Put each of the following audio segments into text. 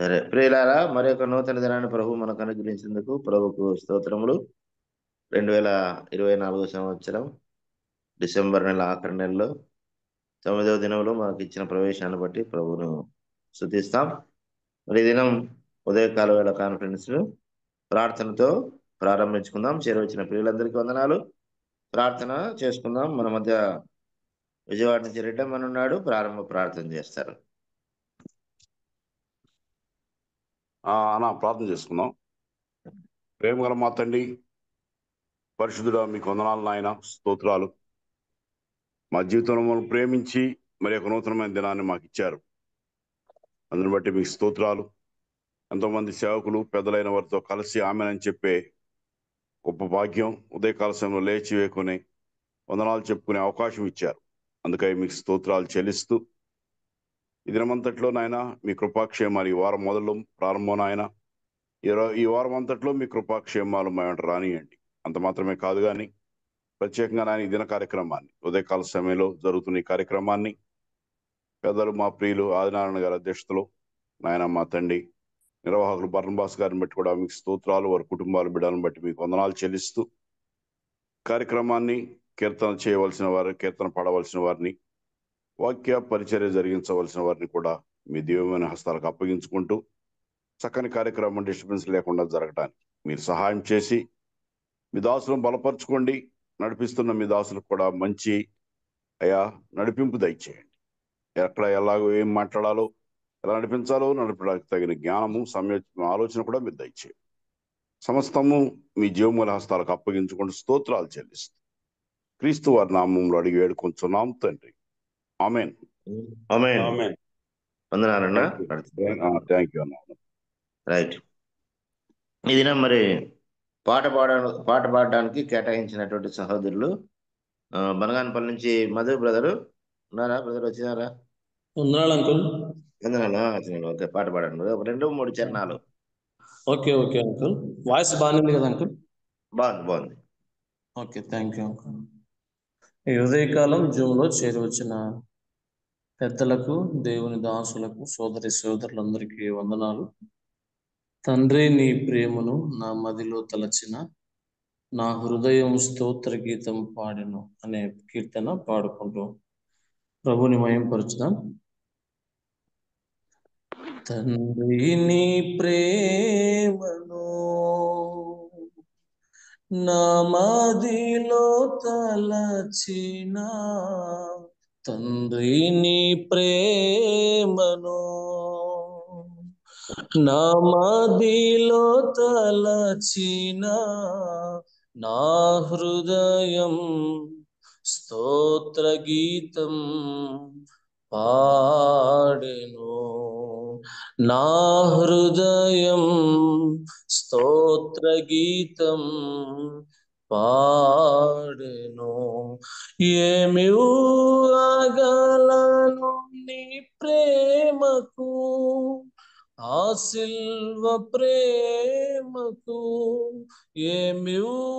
సరే ప్రియులారా మరి ఒక నూతన దినాన్ని ప్రభు మనకు అనుగ్రహించినందుకు ప్రభుకు స్తోత్రములు రెండు వేల ఇరవై నాలుగో సంవత్సరం డిసెంబర్ నెల ఆఖరి నెలలో తొమ్మిదవ దినంలో మనకు ఇచ్చిన ప్రవేశాన్ని బట్టి ప్రభువును స్థుతిస్తాం మరి ఈ దినం ఉదయకాల వేళ కాన్ఫరెన్స్ ప్రార్థనతో ప్రారంభించుకుందాం చేరవచ్చిన ప్రియులందరికీ వందనాలు ప్రార్థన చేసుకుందాం మన మధ్య విజయవాడ నుంచి రెడ్డమ్మని ఉన్నాడు ప్రారంభ ప్రార్థన చేస్తారు ఆ, అన్న ప్రార్థన చేసుకుందాం ప్రేమ గల మా తండ్రి పరిశుద్ధుడా మీకు వందనాలు నాయన స్తోత్రాలు మా జీవితంలో మమ్మల్ని ప్రేమించి మరి ఒక నూతనమైన దినాన్ని మాకు ఇచ్చారు అందుని బట్టి మీకు స్తోత్రాలు ఎంతోమంది సేవకులు పెద్దలైన వారితో కలిసి ఆమెనని చెప్పే గొప్ప భాగ్యం ఉదయకాల సమయంలో లేచి వేకుని వందనాలు చెప్పుకునే అవకాశం ఇచ్చారు అందుకై మీకు స్తోత్రాలు చెల్లిస్తూ ఈ దినమంతట్లో నాయన మీ కృపాక్షేమాలు ఈ వారం మొదలు ప్రారంభం నాయన ఈ రో- ఈ వారం అంతట్లో మీ కృపాక్షేమాలు మా వెంట రానియండి అంత మాత్రమే కాదు కానీ ప్రత్యేకంగా నాయన ఈ దిన కార్యక్రమాన్ని ఉదయకాల సమయంలో జరుగుతున్న ఈ కార్యక్రమాన్ని పెద్దలు మా ప్రియులు ఆదినారాయణ గారి అధ్యక్షతలో నాయన మా తండ్రి నిర్వాహకులు బర్ణబాస్ గారిని బట్టి కూడా మీకు స్తోత్రాలు వారి కుటుంబాల బిడ్డలను బట్టి మీకు వందనాలు చెల్లిస్తూ కార్యక్రమాన్ని కీర్తన చేయవలసిన వారు కీర్తన పడవలసిన వారిని వాక్య పరిచర్య జరిగించవలసిన వారిని కూడా మీ దివ్యమైన హస్తాలకు అప్పగించుకుంటూ చక్కని కార్యక్రమం డిస్టర్బెన్స్ లేకుండా జరగటానికి మీరు సహాయం చేసి మీ దాసులను బలపరచుకోండి నడిపిస్తున్న మీ దాసులకు కూడా మంచి అయా నడిపింపు దయచేయండి ఎక్కడ ఎలాగో ఏం మాట్లాడాలో ఎలా నడిపించాలో నడపడానికి తగిన జ్ఞానము సమయ ఆలోచన కూడా మీరు దయచేయండి సమస్తము మీ జీవముల హస్తాలకు అప్పగించుకుంటూ స్తోత్రాలు చెల్లిస్తూ క్రీస్తు వారి నామంలో అడిగి వేడుకొంచున్నాం తండ్రి ఆమెన్ ఆమేన్ ఆమెన్ వందనాలన్నా థ్యాంక్ యూ అన్న రైట్ ఈ దినం మరి పాట పాడ పాట పాడడానికి కేటాయించినటువంటి సహోదరులు ఆ, బనగానపల్లి నుంచి మధు బ్రదరు ఉన్నారా బ్రదర్ వచ్చినారా వందనాలు అంకుల్ వందనాలు ఆ, వచ్చినారు ఓకే పాట పాడండి ఒక రెండు మూడు చరణాలు ఓకే ఓకే అంకుల్ వాయిస్ బాగానే ఉంది కదా అంకుల్ బాగుంది బాగుంది ఓకే థ్యాంక్ యూ అంకుల్ ఈ ఉదయకాలం జూమ్లో చేరి వచ్చిన పెద్దలకు దేవుని దాసులకు సోదరి సోదరులందరికీ వందనాలు తండ్రి నీ ప్రేమను నా మదిలో తలచిన నా హృదయం స్తోత్ర గీతం పాడెను అనే కీర్తన పాడుకుంటూ ప్రభుని మయంపరుచుదాం తండ్రి నీ ప్రేమను నా మదిలో తలచిన తండ్రి నీ ప్రేమను నా మదిలో తలచిన నా హృదయం స్తోత్ర గీతం పాడెను నా హృదయం స్తోత్ర గీతం పాడెను ఏమి అగలను నీ ప్రేమకు ఆ సిల్వ ప్రేమకు ఏమి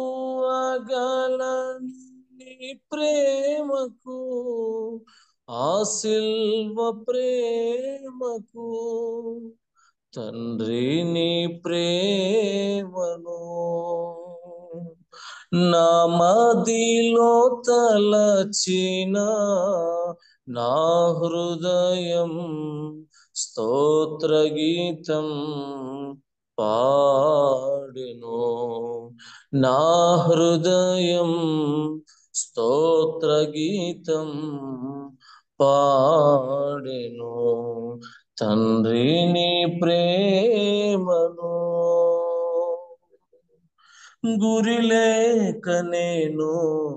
అగలను నీ ప్రేమకు ఆ సిల్వ ప్రేమకు తండ్రి నీ ప్రేమను నా మదిలో తలచిన నా హృదయం స్తోత్ర గీతం పాడెను నా హృదయం స్తోత్ర గీతం పాడెను తండ్రి నీ ప్రేమను గురి లేక నేను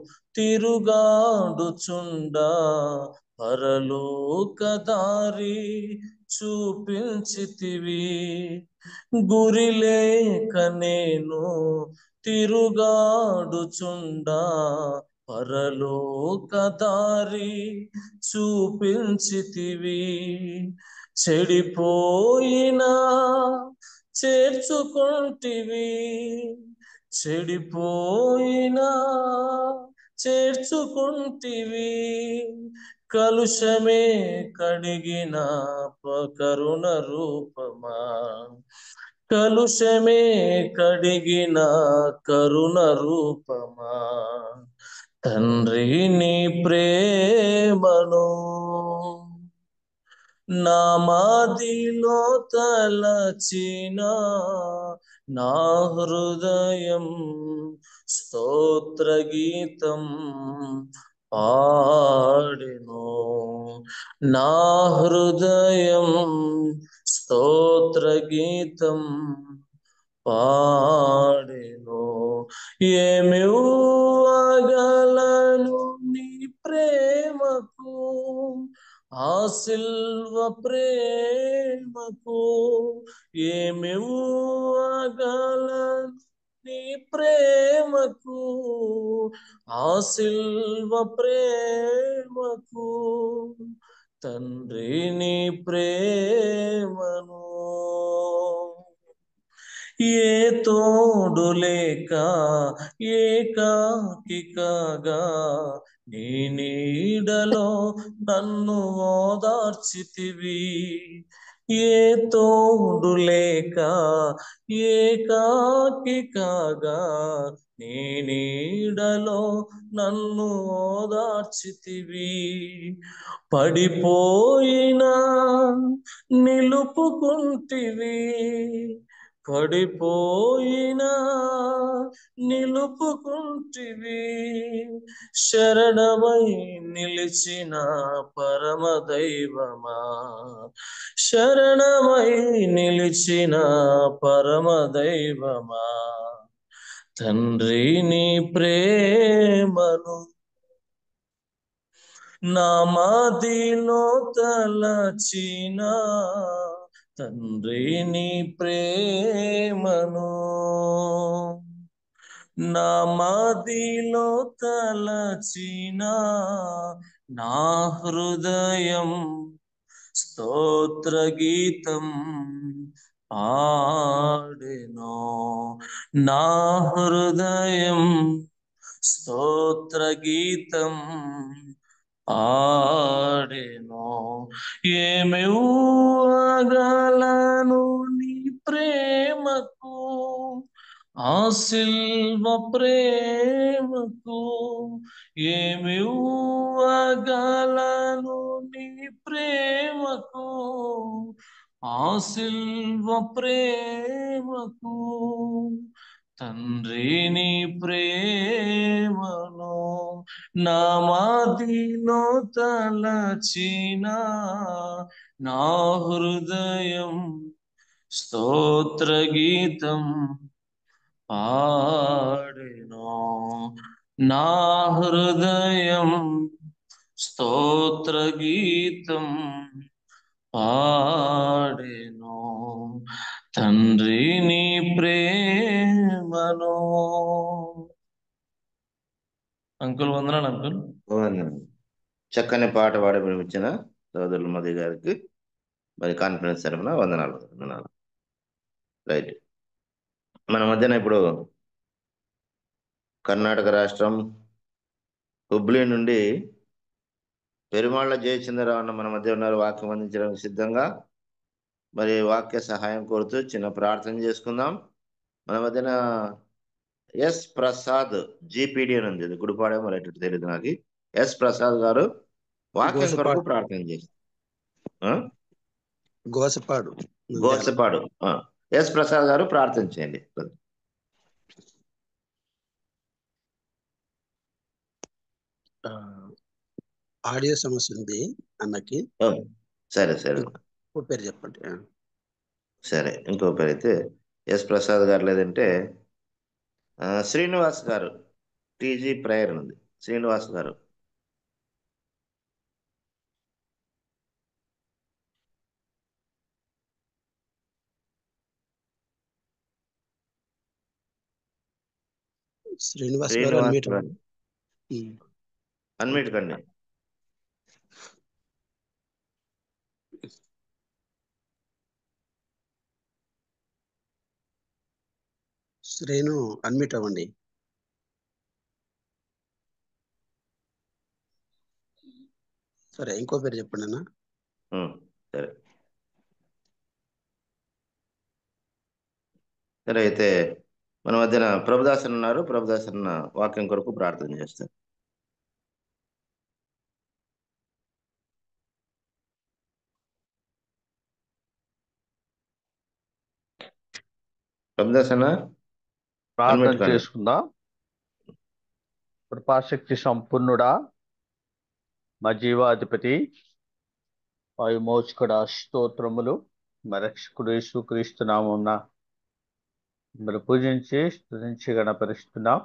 తిరుగాడుచుండా పరలోక దారి చూపించితివి గురి లేక నేను తిరుగాడుచుండా పరలోక దారి చూపించితివి చెడిపోయినా చేర్చుకుంటివి చెడిపోయినా చేర్చుకుంటివి కలుషమే కడిగిన కరుణ రూపమా కలుషమే కడిగిన కరుణ రూపమా తండ్రి నీ ప్రేమను నా మాదిలో తలచిన నా హృదయం స్తోత్ర గీతం పాడెను నా హృదయం స్తోత్ర గీతం పాడెను ఏమివ్వగలను నీ ప్రేమకు ఆ సిల్వ ప్రేమకు ఏమివ్వగలను నీ ప్రేమకు ఆ సిల్వ ప్రేమకు తండ్రి నీ ప్రేమను ఏ తోడు లేక ఏకాకికగా నీ నీడలో నన్ను ఓదార్చితివి ఏ తోడు లేక ఏకాకికగా నీ నీడలో నన్ను ఓదార్చితివి పడిపోయినా నిలుపుకుంటివి పడిపోయినా నిలుపుకుంటివి శరణమై నిలిచిన పరమ దైవమా శరణమై నిలిచిన పరమ దైవమా తండ్రి నీ ప్రేమను నా మాదిలో తలచిన తండ్రి నీ ప్రేమను నా మాదిలో తలచిన నా హృదయం స్తోత్ర గీతం ఆడెను నా హృదయం స్తోత్ర గీతం ఆడెను ఏమివ్వగలను నీ ప్రేమకు ఆ సిల్వ ప్రేమకు ఏమివ్వగలను నీ ప్రేమకు ఆ సిల్వ ప్రేమకు తండ్రి నీ ప్రేమను నా మాదిలో తలచిన నా హృదయం స్తోత్ర గీతం పాడెను నా హృదయం స్తోత్ర గీతం పాడెను తండ్రి నీ ప్రేమను అంకుల్ వందనాలు అంకుల్ వందనాలు. చక్కని పాట పాడి వినిపించిన సోదరులు మోదీ గారికి మరి కాన్ఫిడెన్స్ తరఫున వందనాలు వందనాలు రైట్ మన మధ్యన ఇప్పుడు కర్ణాటక రాష్ట్రం హుబ్లీ నుండి పెరుమాళ్ళ జయచంద్రరావు అన్న మన మధ్య ఉన్నారు వాక్యం అందించడానికి సిద్ధంగా మరి వాక్య సహాయం కోరుతూ చిన్న ప్రార్థన చేసుకుందాం మన మధ్యన ఎస్ ప్రసాద్ జీపీడి అని ఉంది ఇది గుడిపాడే మరి ఎటు తెలియదు నాకు ఎస్ ప్రసాద్ గారు వాక్యం గోసపాడు. కొరకు ప్రార్థన చేస్తారు గోసపాడు గోసపాడు ఆ. ఎస్ ప్రసాద్ గారు ప్రార్థన చేయండి ఆ, ఆడియో సమస్య ఉంది అన్నకి ఓ, సరే సరే ఓ పేరు చెప్పండి ఆ. సరే ఇంకో పేరు అయితే ఎస్ ప్రసాద్ గారు లేదంటే ఆ, శ్రీనివాస్ గారు టీజీ ప్రేయర్ ఉంది శ్రీనివాస్ గారు శ్రీనివాస్ గారు శ్రీనివాస్ అన్మ్యూట్ గారు ఉమ్. అన్మిట్ కండి శ్రేణు అన్మ్యూట్ అవ్వండి సరే ఇంకో పేరు చెప్పండి అన్న ఉమ్, సరే సరే అయితే మన మధ్యన ప్రభుదాసన్ ఉన్నారు ప్రభుదాసన్ వాక్యం కొరకు ప్రార్థన చేస్తారు ప్రభుదాసన్న ప్రార్థన అన్మిట్ చేసుకుందాం కృపాశక్తి సంపూర్ణుడా మా జీవాధిపతి వాయుమోచకుడ స్తోత్రములు మా రక్షకుడు యేసుక్రీస్తు నామమున మీరు పూజించి స్తుతించి గణపరుస్తున్నాం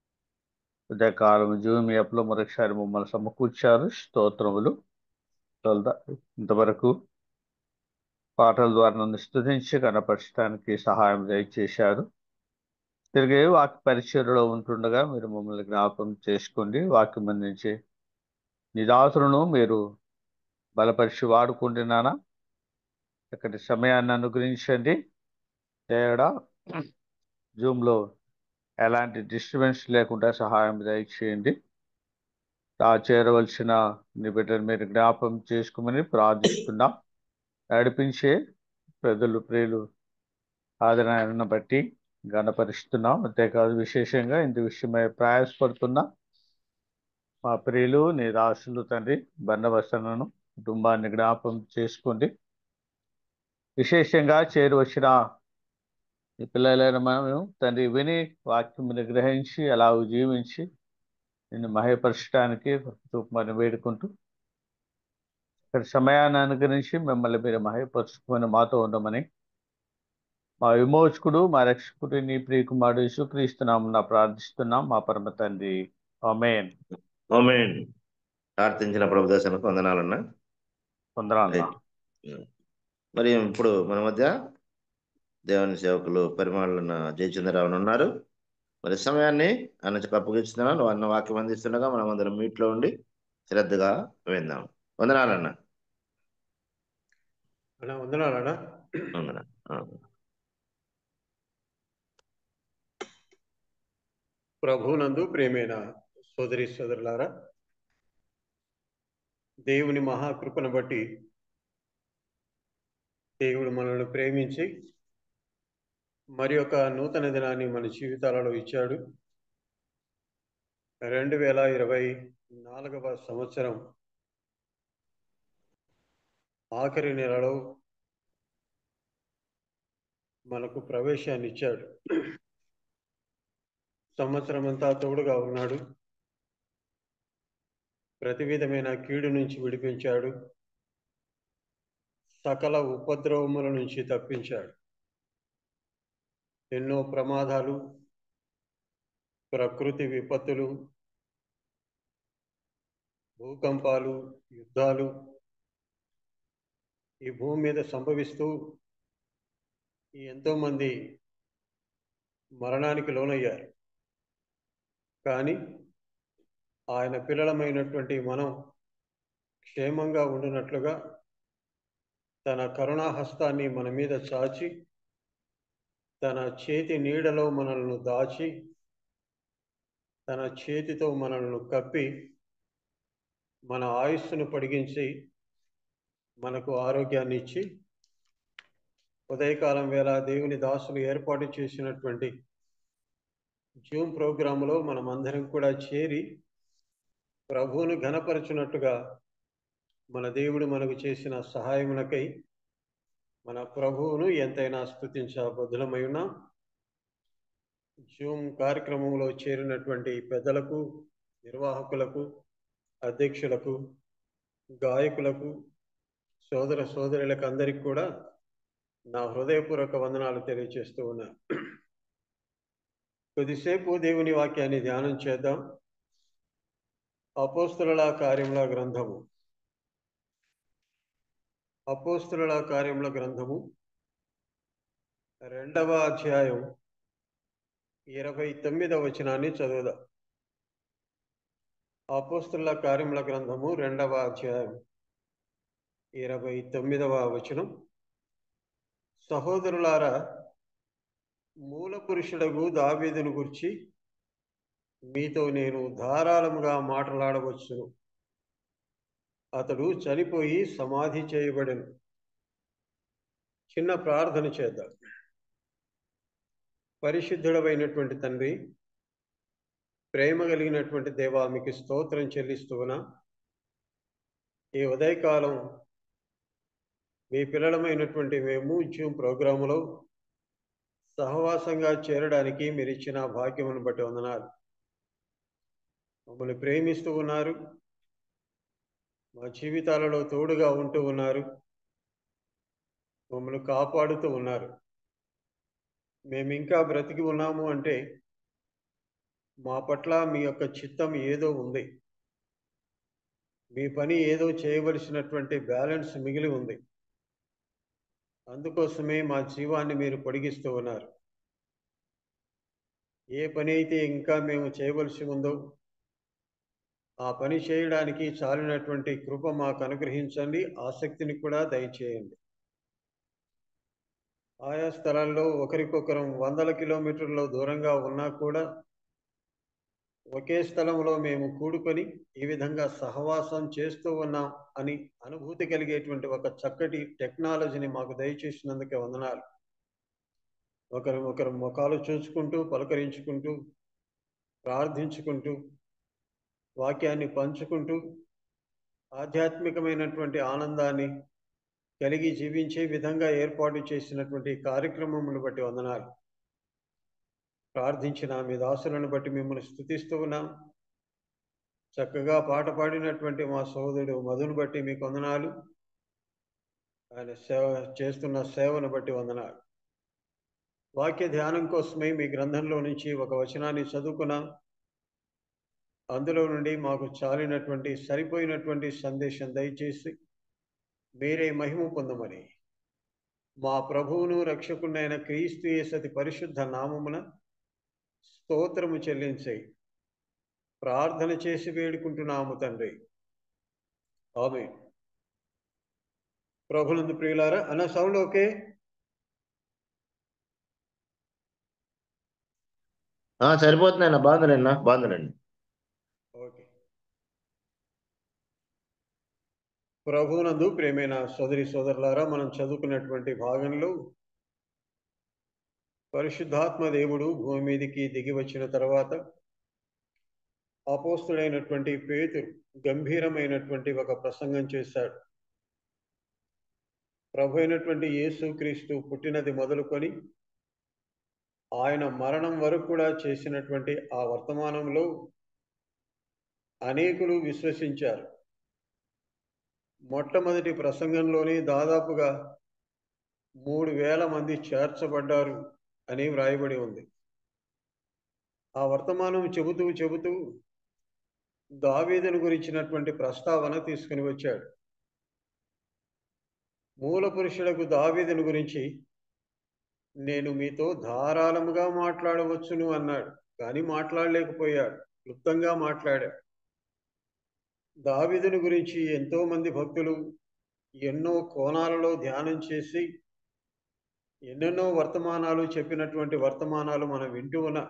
ఉదయకాలం జూమ్ యాప్లో మరొకసారి మమ్మల్ని సమకూర్చారు స్తోత్రములు తొలద- ఇంతవరకు పాటల ద్వారా నన్ను స్తుతించి గణపరచడానికి సహాయం దయచేశారు తిరిగి వాక్య పరిచయలో ఉంటుండగా మీరు మమ్మల్ని జ్ఞాపకం చేసుకోండి వాక్యం అందించి నిదాసులను మీరు బలపరిచి వాడుకోండి నాన్న ఇక్కడి సమయాన్ని అనుగ్రహించండి తేడా జూమ్లో ఎలాంటి డిస్టర్బెన్స్ లేకుండా సహాయం దయచేయండి ఆ చేరవలసిన నీ బిడ్డను మీరు జ్ఞాపకం చేసుకోమని ప్రార్థిస్తున్నాం నడిపించే ప్రజలు ప్రియులు ఆదరణను బట్టి గణపరుస్తున్నాం అంతేకాదు విశేషంగా ఇంత విషయమై ప్రయాసపడుతున్న మా ప్రియులు నీ దాసులు తండ్రి బండవసనను కుటుంబాన్ని జ్ఞాపకం చేసుకోండి విశేషంగా చేరి వచ్చిన ఈ పిల్లలైన మేము తండ్రి విని వాక్యం గ్రహించి అలా జీవించి నిన్ను మహయపరచడానికి రూపమని వేడుకుంటూ ఇక్కడ సమయాన్ని అనుగ్రహించి మిమ్మల్ని మీరు మహయపరుచుకొని మాతో ఉండమని మా విమోచకుడు మా రక్షకుడు నీ ప్రియకుమారుడు యేసుక్రీస్తున్నాం నా ప్రార్థిస్తున్నాం మా పరమ తండ్రి ఆమేన్ ఆమేన్ ప్రార్థించిన ప్రభుదాసనకు వందనాలన్నా వందనాలు మరి ఇప్పుడు మన మధ్య దేవుని సేవకులు పరిమాణులున్న జయచంద్రరావు ఉన్నారు మరి సమయాన్ని అన్నకు అప్పగిస్తున్నాను అన్న వాక్యం అందిస్తుండగా మనం అందరం మీట్లో ఉండి శ్రద్ధగా విందాం వందనాలన్న అన్నా వందనాలన్నా వందన ఆ. ప్రభునందు ప్రేమైన సోదరి సోదరులారా దేవుని మహాకృపను బట్టి దేవుడు మనల్ని ప్రేమించి మరి ఒక నూతన దినాన్ని మన జీవితాలలో ఇచ్చాడు రెండు వేల ఇరవై నాలుగవ సంవత్సరం ఆఖరి నెలలో మనకు ప్రవేశాన్ని ఇచ్చాడు సంవత్సరం అంతా తోడుగా ఉన్నాడు ప్రతి విధమైన కీడు నుంచి విడిపించాడు సకల ఉపద్రవముల నుంచి తప్పించాడు ఎన్నో ప్రమాదాలు ప్రకృతి విపత్తులు భూకంపాలు యుద్ధాలు ఈ భూమి మీద సంభవిస్తూ ఎంతోమంది మరణానికి లోనయ్యారు కానీ ఆయన పిల్లలమైనటువంటి మనం క్షేమంగా ఉండినట్లుగా తన కరుణా హస్తాన్ని మన మీద చాచి తన చేతి నీడలో మనల్ని దాచి తన చేతితో మనల్ని కప్పి మన ఆయుస్సును పొడిగించి మనకు ఆరోగ్యాన్ని ఇచ్చి ఉదయకాలం వేళ దేవుని దాసులు ఏర్పాటు చేసినటువంటి జూమ్ ప్రోగ్రాంలో మనం అందరం కూడా చేరి ప్రభువును ఘనపరచునట్టుగా మన దేవుడు మనకు చేసిన సహాయమునకై మన ప్రభువును ఎంతైనా స్థుతించబద్ధులమై ఉన్నాం జూమ్ కార్యక్రమంలో చేరినటువంటి పెద్దలకు నిర్వాహకులకు అధ్యక్షులకు గాయకులకు సోదర సోదరులకు అందరికి కూడా నా హృదయపూర్వక వందనాలు తెలియజేస్తూ ఉన్నా కొద్దిసేపు దేవుని వాక్యాన్ని ధ్యానం చేద్దాం అపోస్తుల కార్యముల గ్రంథము అపోస్తుల కార్యముల గ్రంథము రెండవ అధ్యాయం ఇరవై తొమ్మిదవ వచనాన్ని చదువుదాం అపోస్తుల కార్యముల గ్రంథము రెండవ అధ్యాయం ఇరవై తొమ్మిదవ వచనం సహోదరులారా మూల పురుషుడగు దావీదును గురించి మీతో నేను ధారాళముగా మాట్లాడవచ్చును అతడు చనిపోయి సమాధి చేయబడెను చిన్న ప్రార్థన చేద్దాం పరిశుద్ధుడమైనటువంటి తండ్రి ప్రేమ కలిగినటువంటి దేవా మీకు స్తోత్రం చెల్లిస్తున్నా ఈ ఉదయకాలం మీ పిల్లలమైనటువంటి మేము జూమ్ ప్రోగ్రాములో సహవాసంగా చేరడానికి మీరు ఇచ్చిన భాగ్యమును బట్టి వందనాలు మమ్మల్ని ప్రేమిస్తూ ఉన్నారు మా జీవితాలలో తోడుగా ఉంటూ ఉన్నారు మమ్మల్ని కాపాడుతూ ఉన్నారు మేము ఇంకా బ్రతికి ఉన్నాము అంటే మా పట్ల మీ యొక్క చిత్తం ఏదో ఉంది మీ పని ఏదో చేయవలసినటువంటి బ్యాలెన్స్ మిగిలి ఉంది అందుకోసమే మా జీవాన్ని మీరు పొడిగిస్తూ ఉన్నారు ఏ పని అయితే ఇంకా మేము చేయవలసి ఉందో ఆ పని చేయడానికి చాలినటువంటి కృప మాకు అనుగ్రహించండి ఆసక్తిని కూడా దయచేయండి ఆయా స్థలాల్లో ఒకరికొకరం వందల కిలోమీటర్ల దూరంగా ఉన్నా కూడా ఒకే స్థలంలో మేము కూడుకొని ఈ విధంగా సహవాసం చేస్తూ ఉన్నాం అని అనుభూతి కలిగేటువంటి ఒక చక్కటి టెక్నాలజీని మాకు దయచేసినందుకే వందనాలు ఒకరు ఒకరు ముఖాలు చూసుకుంటూ పలకరించుకుంటూ ప్రార్థించుకుంటూ వాక్యాన్ని పంచుకుంటూ ఆధ్యాత్మికమైనటువంటి ఆనందాన్ని కలిగి జీవించే విధంగా ఏర్పాటు చేసినటువంటి కార్యక్రమమును బట్టి వందనాలు ప్రార్థించిన మీ దాసులను బట్టి మిమ్మల్ని స్థుతిస్తూ ఉన్నాం చక్కగా పాట పాడినటువంటి మా సోదరుడు మధును బట్టి మీకు వందనాలు ఆయన సేవ చేస్తున్న సేవను బట్టి వందనాలు వాక్య ధ్యానం కోసమే మీ గ్రంథంలో నుంచి ఒక వచనాన్ని చదువుకున్నాం అందులో నుండి మాకు చాలినటువంటి సరిపోయినటువంటి సందేశం దయచేసి మీరే మహిమ పొందమని మా ప్రభువును రక్షకునైన క్రీస్తు యేసతి పరిశుద్ధ నామమున స్తోత్రము చెల్లించి ప్రార్థన చేసి వేడుకుంటున్నాము తండ్రి ఆమె ప్రభునందు ప్రియులారా అన్న సౌండ్ ఓకే ఆ, సరిపోతుంది అన్న బాగుందిలేన్న బాగుందిలేండి ఓకే ప్రభునందు ప్రేమైన సోదరి సోదరులారా మనం చదువుకున్నటువంటి భాగంలో పరిశుద్ధాత్మ దేవుడు భూమి మీదకి దిగి వచ్చిన తర్వాత అపోస్తుడైనటువంటి పేతురు గంభీరమైనటువంటి ఒక ప్రసంగం చేశాడు ప్రభు అయినటువంటి యేసుక్రీస్తు పుట్టినది మొదలుకొని ఆయన మరణం వరకు కూడా చేసినటువంటి ఆ వర్తమానంలో అనేకులు విశ్వసించారు మొట్టమొదటి ప్రసంగంలోనే దాదాపుగా మూడు వేల మంది చేర్చబడ్డారు అని వ్రాయబడి ఉంది ఆ వర్తమానం చెబుతూ చెబుతూ దావీదును గురించినటువంటి ప్రస్తావన తీసుకుని వచ్చాడు మూల పురుషులకు దావీదును గురించి నేను మీతో ధారాళముగా మాట్లాడవచ్చును అన్నాడు కానీ మాట్లాడలేకపోయాడు క్లుప్తంగా మాట్లాడాడు దావీదుని గురించి ఎంతో మంది భక్తులు ఎన్నో కోణాలలో ధ్యానం చేసి ఎన్నెన్నో వర్తమానాలు చెప్పినటువంటి వర్తమానాలు మనం వింటూ ఉన్నా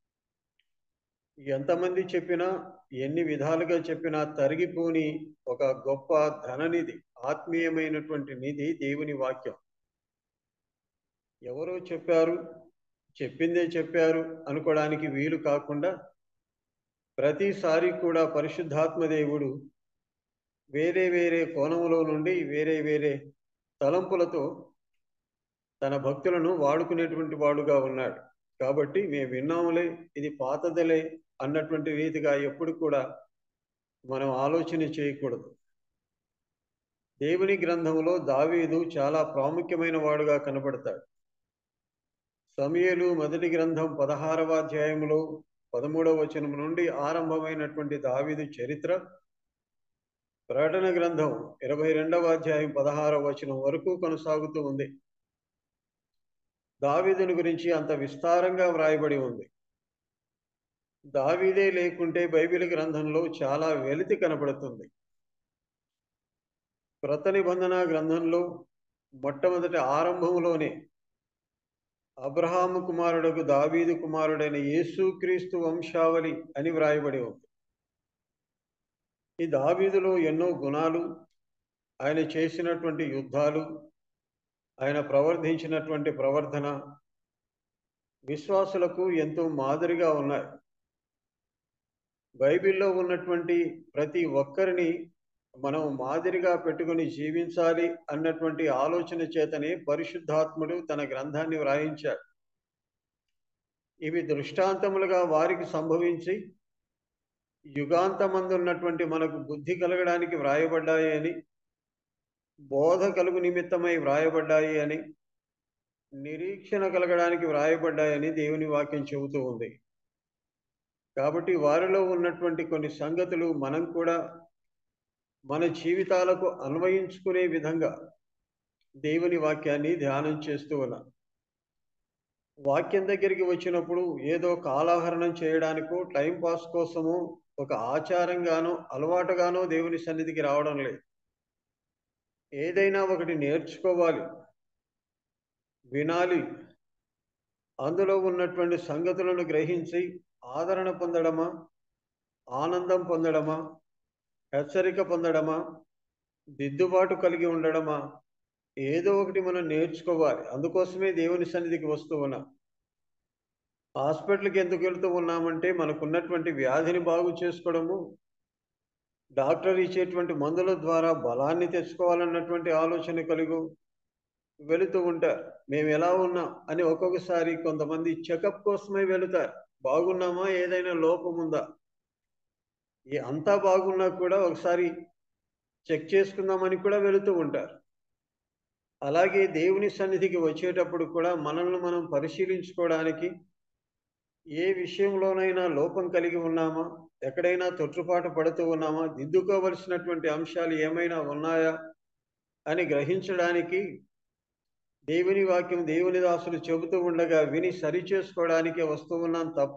ఎంతమంది చెప్పినా ఎన్ని విధాలుగా చెప్పినా తరిగిపోని ఒక గొప్ప ధననిధి ఆత్మీయమైనటువంటి నిధి దేవుని వాక్యం ఎవరో చెప్పారు చెప్పిందే చెప్పారు అనుకోవడానికి వీలు కాకుండా ప్రతిసారి కూడా పరిశుద్ధాత్మ దేవుడు వేరే వేరే కోణములో నుండి వేరే వేరే తలంపులతో తన భక్తులను వాడుకునేటువంటి వాడుగా ఉన్నాడు కాబట్టి మేము విన్నాములే ఇది పాతదలే అన్నటువంటి రీతిగా ఎప్పుడు కూడా మనం ఆలోచన చేయకూడదు దేవుని గ్రంథంలో దావీదు చాలా ప్రాముఖ్యమైన వాడుగా కనబడతాడు సమయలు మొదటి గ్రంథం పదహారవ అధ్యాయంలో పదమూడవ వచనం నుండి ఆరంభమైనటువంటి దావీదు చరిత్ర ప్రకటన గ్రంథం ఇరవై రెండవ అధ్యాయం పదహారవ వచనం వరకు కొనసాగుతూ ఉంది దావీదుని గురించి అంత విస్తారంగా వ్రాయబడి ఉంది దావీదే లేకుంటే బైబిల్ గ్రంథంలో చాలా వెలితి కనబడుతుంది క్రొత్త నిబంధన గ్రంథంలో మొట్టమొదటి ఆరంభంలోనే అబ్రహాము కుమారుడకు దావీదు కుమారుడైన యేసుక్రీస్తు వంశావళి అని వ్రాయబడి ఉంది ఈ దావీదులో ఎన్నో గుణాలు ఆయన చేసినటువంటి యుద్ధాలు ఆయన ప్రవర్తించినటువంటి ప్రవర్తన విశ్వాసులకు ఎంతో మాదిరిగా ఉన్నాయి బైబిల్లో ఉన్నటువంటి ప్రతి ఒక్కరిని మనం మాదిరిగా పెట్టుకుని జీవించాలి అన్నటువంటి ఆలోచన చేతనే పరిశుద్ధాత్ముడు తన గ్రంథాన్ని వ్రాయించాడు ఇవి దృష్టాంతములుగా వారికి సంభవించి యుగాంతమందున్నటువంటి మనకు బుద్ధి కలగడానికి వ్రాయబడ్డాయి అని బోధ కలుగు నిమిత్తమై వ్రాయబడ్డాయి అని నిరీక్షణ కలగడానికి వ్రాయబడ్డాయని దేవుని వాక్యం చెబుతూ ఉంది కాబట్టి వారిలో ఉన్నటువంటి కొన్ని సంగతులు మనం కూడా మన జీవితాలకు అన్వయించుకునే విధంగా దేవుని వాక్యాన్ని ధ్యానం చేస్తూ ఉన్నాం వాక్యం దగ్గరికి వచ్చినప్పుడు ఏదో కాలాహరణం చేయడానికో టైం పాస్ కోసమో ఒక ఆచారంగానో అలవాటుగానో దేవుని సన్నిధికి రావడం లేదు ఏదైనా ఒకటి నేర్చుకోవాలి వినాలి అందులో ఉన్నటువంటి సంగతులను గ్రహించి ఆదరణ పొందడమా ఆనందం పొందడమా హెచ్చరిక పొందడమా దిద్దుబాటు కలిగి ఉండడమా ఏదో ఒకటి మనం నేర్చుకోవాలి అందుకోసమే దేవుని సన్నిధికి వస్తూ ఉన్నాం హాస్పిటల్కి ఎందుకు వెళ్తూ ఉన్నామంటే మనకున్నటువంటి వ్యాధిని బాగు చేసుకోవడము డాక్టర్ ఇచ్చేటువంటి మందుల ద్వారా బలాన్ని తెచ్చుకోవాలన్నటువంటి ఆలోచన కలిగి వెళుతూ ఉంటారు మేము ఎలా ఉన్నాం అని ఒక్కొక్కసారి కొంతమంది చెకప్ కోసమే వెళుతారు బాగున్నామా ఏదైనా లోపం ఉందా ఈ అంతా బాగున్నా కూడా ఒకసారి చెక్ చేసుకుందామని కూడా వెళుతూ ఉంటారు అలాగే దేవుని సన్నిధికి వచ్చేటప్పుడు కూడా మనల్ని మనం పరిశీలించుకోవడానికి ఏ విషయంలోనైనా లోపం కలిగి ఉన్నామా ఎక్కడైనా తొట్టుపాటు పడుతూ ఉన్నామా దిద్దుకోవలసినటువంటి అంశాలు ఏమైనా ఉన్నాయా అని గ్రహించడానికి దేవుని వాక్యం దేవుని దాసులు చెబుతూ ఉండగా విని సరి చేసుకోవడానికి వస్తూ ఉన్నాం తప్ప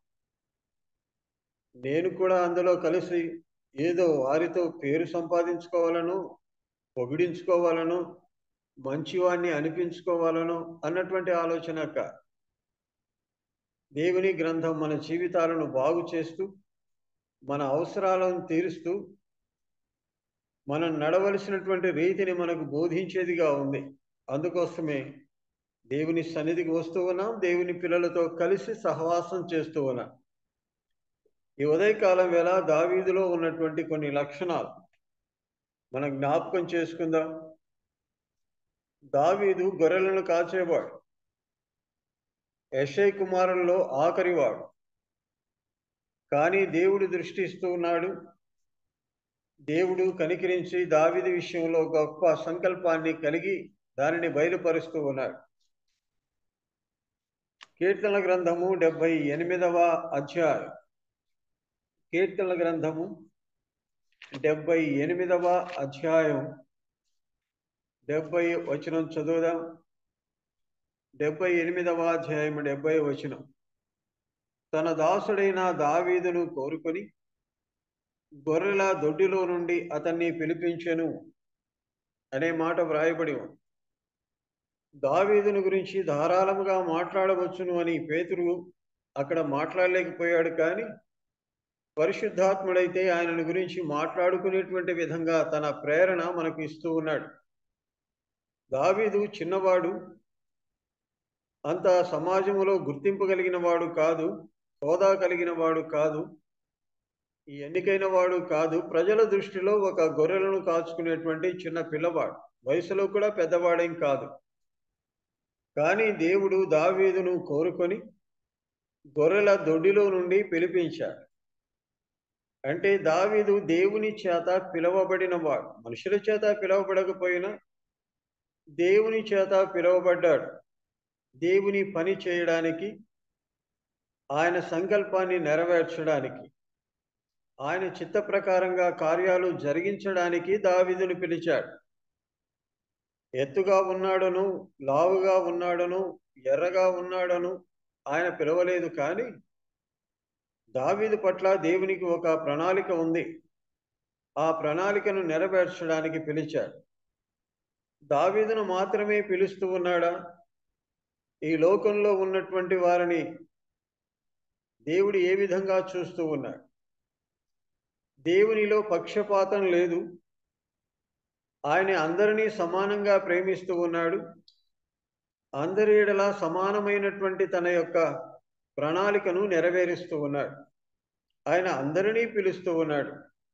నేను కూడా అందులో కలిసి ఏదో వారితో పేరు సంపాదించుకోవాలను పొగిడించుకోవాలను మంచివాణ్ణి అనిపించుకోవాలను అన్నటువంటి ఆలోచన కాదు దేవుని గ్రంథం మన జీవితాలను బాగు చేస్తూ మన అవసరాలను తీరుస్తూ మనం నడవలసినటువంటి రీతిని మనకు బోధించేదిగా ఉంది అందుకోసమే దేవుని సన్నిధికి వస్తూ ఉన్నాం దేవుని పిల్లలతో కలిసి సహవాసం చేస్తూ ఉన్నాం ఈ ఉదయకాలం వేళ దావీదులో ఉన్నటువంటి కొన్ని లక్షణాలు మనం జ్ఞాపకం చేసుకుందాం దావీదు గొర్రెలను కాచేవాడు యశయ్ కుమారుల్లో ఆఖరివాడు కానీ దేవుడు దృష్టిస్తూ ఉన్నాడు దేవుడు కనికరించి దావిది విషయంలో గొప్ప సంకల్పాన్ని కలిగి దానిని బయలుపరుస్తూ ఉన్నాడు కీర్తన గ్రంథము డెబ్బై ఎనిమిదవ అధ్యాయం కీర్తన గ్రంథము డెబ్బై ఎనిమిదవ అధ్యాయం డెబ్బై వచనం చదువుదాం డెబ్బై ఎనిమిదవ అధ్యాయం డెబ్బై వచనం తన దాసుడైన దావీదును కోరుకొని గొర్రెల దొడ్డిలో నుండి అతన్ని పిలిపించెను అనే మాట వ్రాయబడి ఉంది దావీదుని గురించి ధారాళముగా మాట్లాడవచ్చును అని పేతురు అక్కడ మాట్లాడలేకపోయాడు కానీ పరిశుద్ధాత్ముడైతే ఆయనను గురించి మాట్లాడుకునేటువంటి విధంగా తన ప్రేరణ మనకు ఇస్తూ ఉన్నాడు దావీదు చిన్నవాడు అంత సమాజంలో గుర్తింపు కలిగిన వాడు కాదు హోదా కలిగిన వాడు కాదు ఈ ఎన్నికైన వాడు కాదు ప్రజల దృష్టిలో ఒక గొర్రెలను కాచుకునేటువంటి చిన్న పిల్లవాడు వయసులో కూడా పెద్దవాడేం కాదు కానీ దేవుడు దావీదును కోరుకొని గొర్రెల దొడ్డిలో నుండి పిలిపించాడు అంటే దావీదు దేవుని చేత పిలువబడిన వాడు మనుషుల చేత పిలువబడకపోయినా దేవుని చేత పిలువబడ్డాడు దేవుని పని చేయడానికి ఆయన సంకల్పాన్ని నెరవేర్చడానికి ఆయన చిత్త ప్రకారంగా కార్యాలు జరిగించడానికి దావిదును పిలిచాడు ఎత్తుగా ఉన్నాడను లావుగా ఉన్నాడను ఎర్రగా ఉన్నాడను ఆయన పిలవలేదు కానీ దావీదు పట్ల దేవునికి ఒక ప్రణాళిక ఉంది ఆ ప్రణాళికను నెరవేర్చడానికి పిలిచాడు దావీదును మాత్రమే పిలుస్తూ ఉన్నాడా ఈ లోకంలో ఉన్నటువంటి వారిని దేవుడు ఏ విధంగా చూస్తూ ఉన్నాడు దేవునిలో పక్షపాతం లేదు ఆయన అందరినీ సమానంగా ప్రేమిస్తూ ఉన్నాడు అందరి ఎడల సమానమైనటువంటి తన యొక్క ప్రణాళికను నెరవేరుస్తూ ఉన్నాడు ఆయన అందరినీ పిలుస్తూ ఉన్నాడు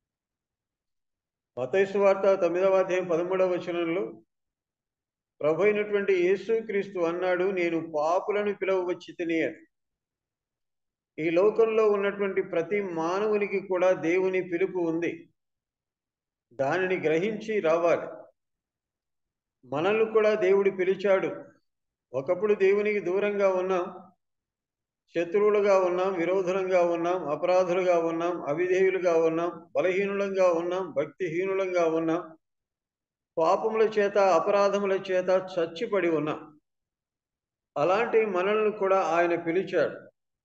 మతైసు వార్త తొమ్మిదవ అధ్యాయం పదమూడవ వచనంలో ప్రభు అయినటువంటి యేసుక్రీస్తు అన్నాడు నేను పాపులను పిలవచ్చి తిని అని ఈ లోకంలో ఉన్నటువంటి ప్రతి మానవునికి కూడా దేవుని పిలుపు ఉంది దానిని గ్రహించి రావాలి మనల్ని కూడా దేవుడు పిలిచాడు ఒకప్పుడు దేవునికి దూరంగా ఉన్నాం శత్రువులుగా ఉన్నాం విరోధులంగా ఉన్నాం అపరాధులుగా ఉన్నాం అవిధేయులుగా ఉన్నాం బలహీనులంగా ఉన్నాం భక్తిహీనులంగా ఉన్నాం పాపముల చేత అపరాధముల చేత చచ్చిపడి ఉన్నాం అలాంటి మనల్ని కూడా ఆయన పిలిచాడు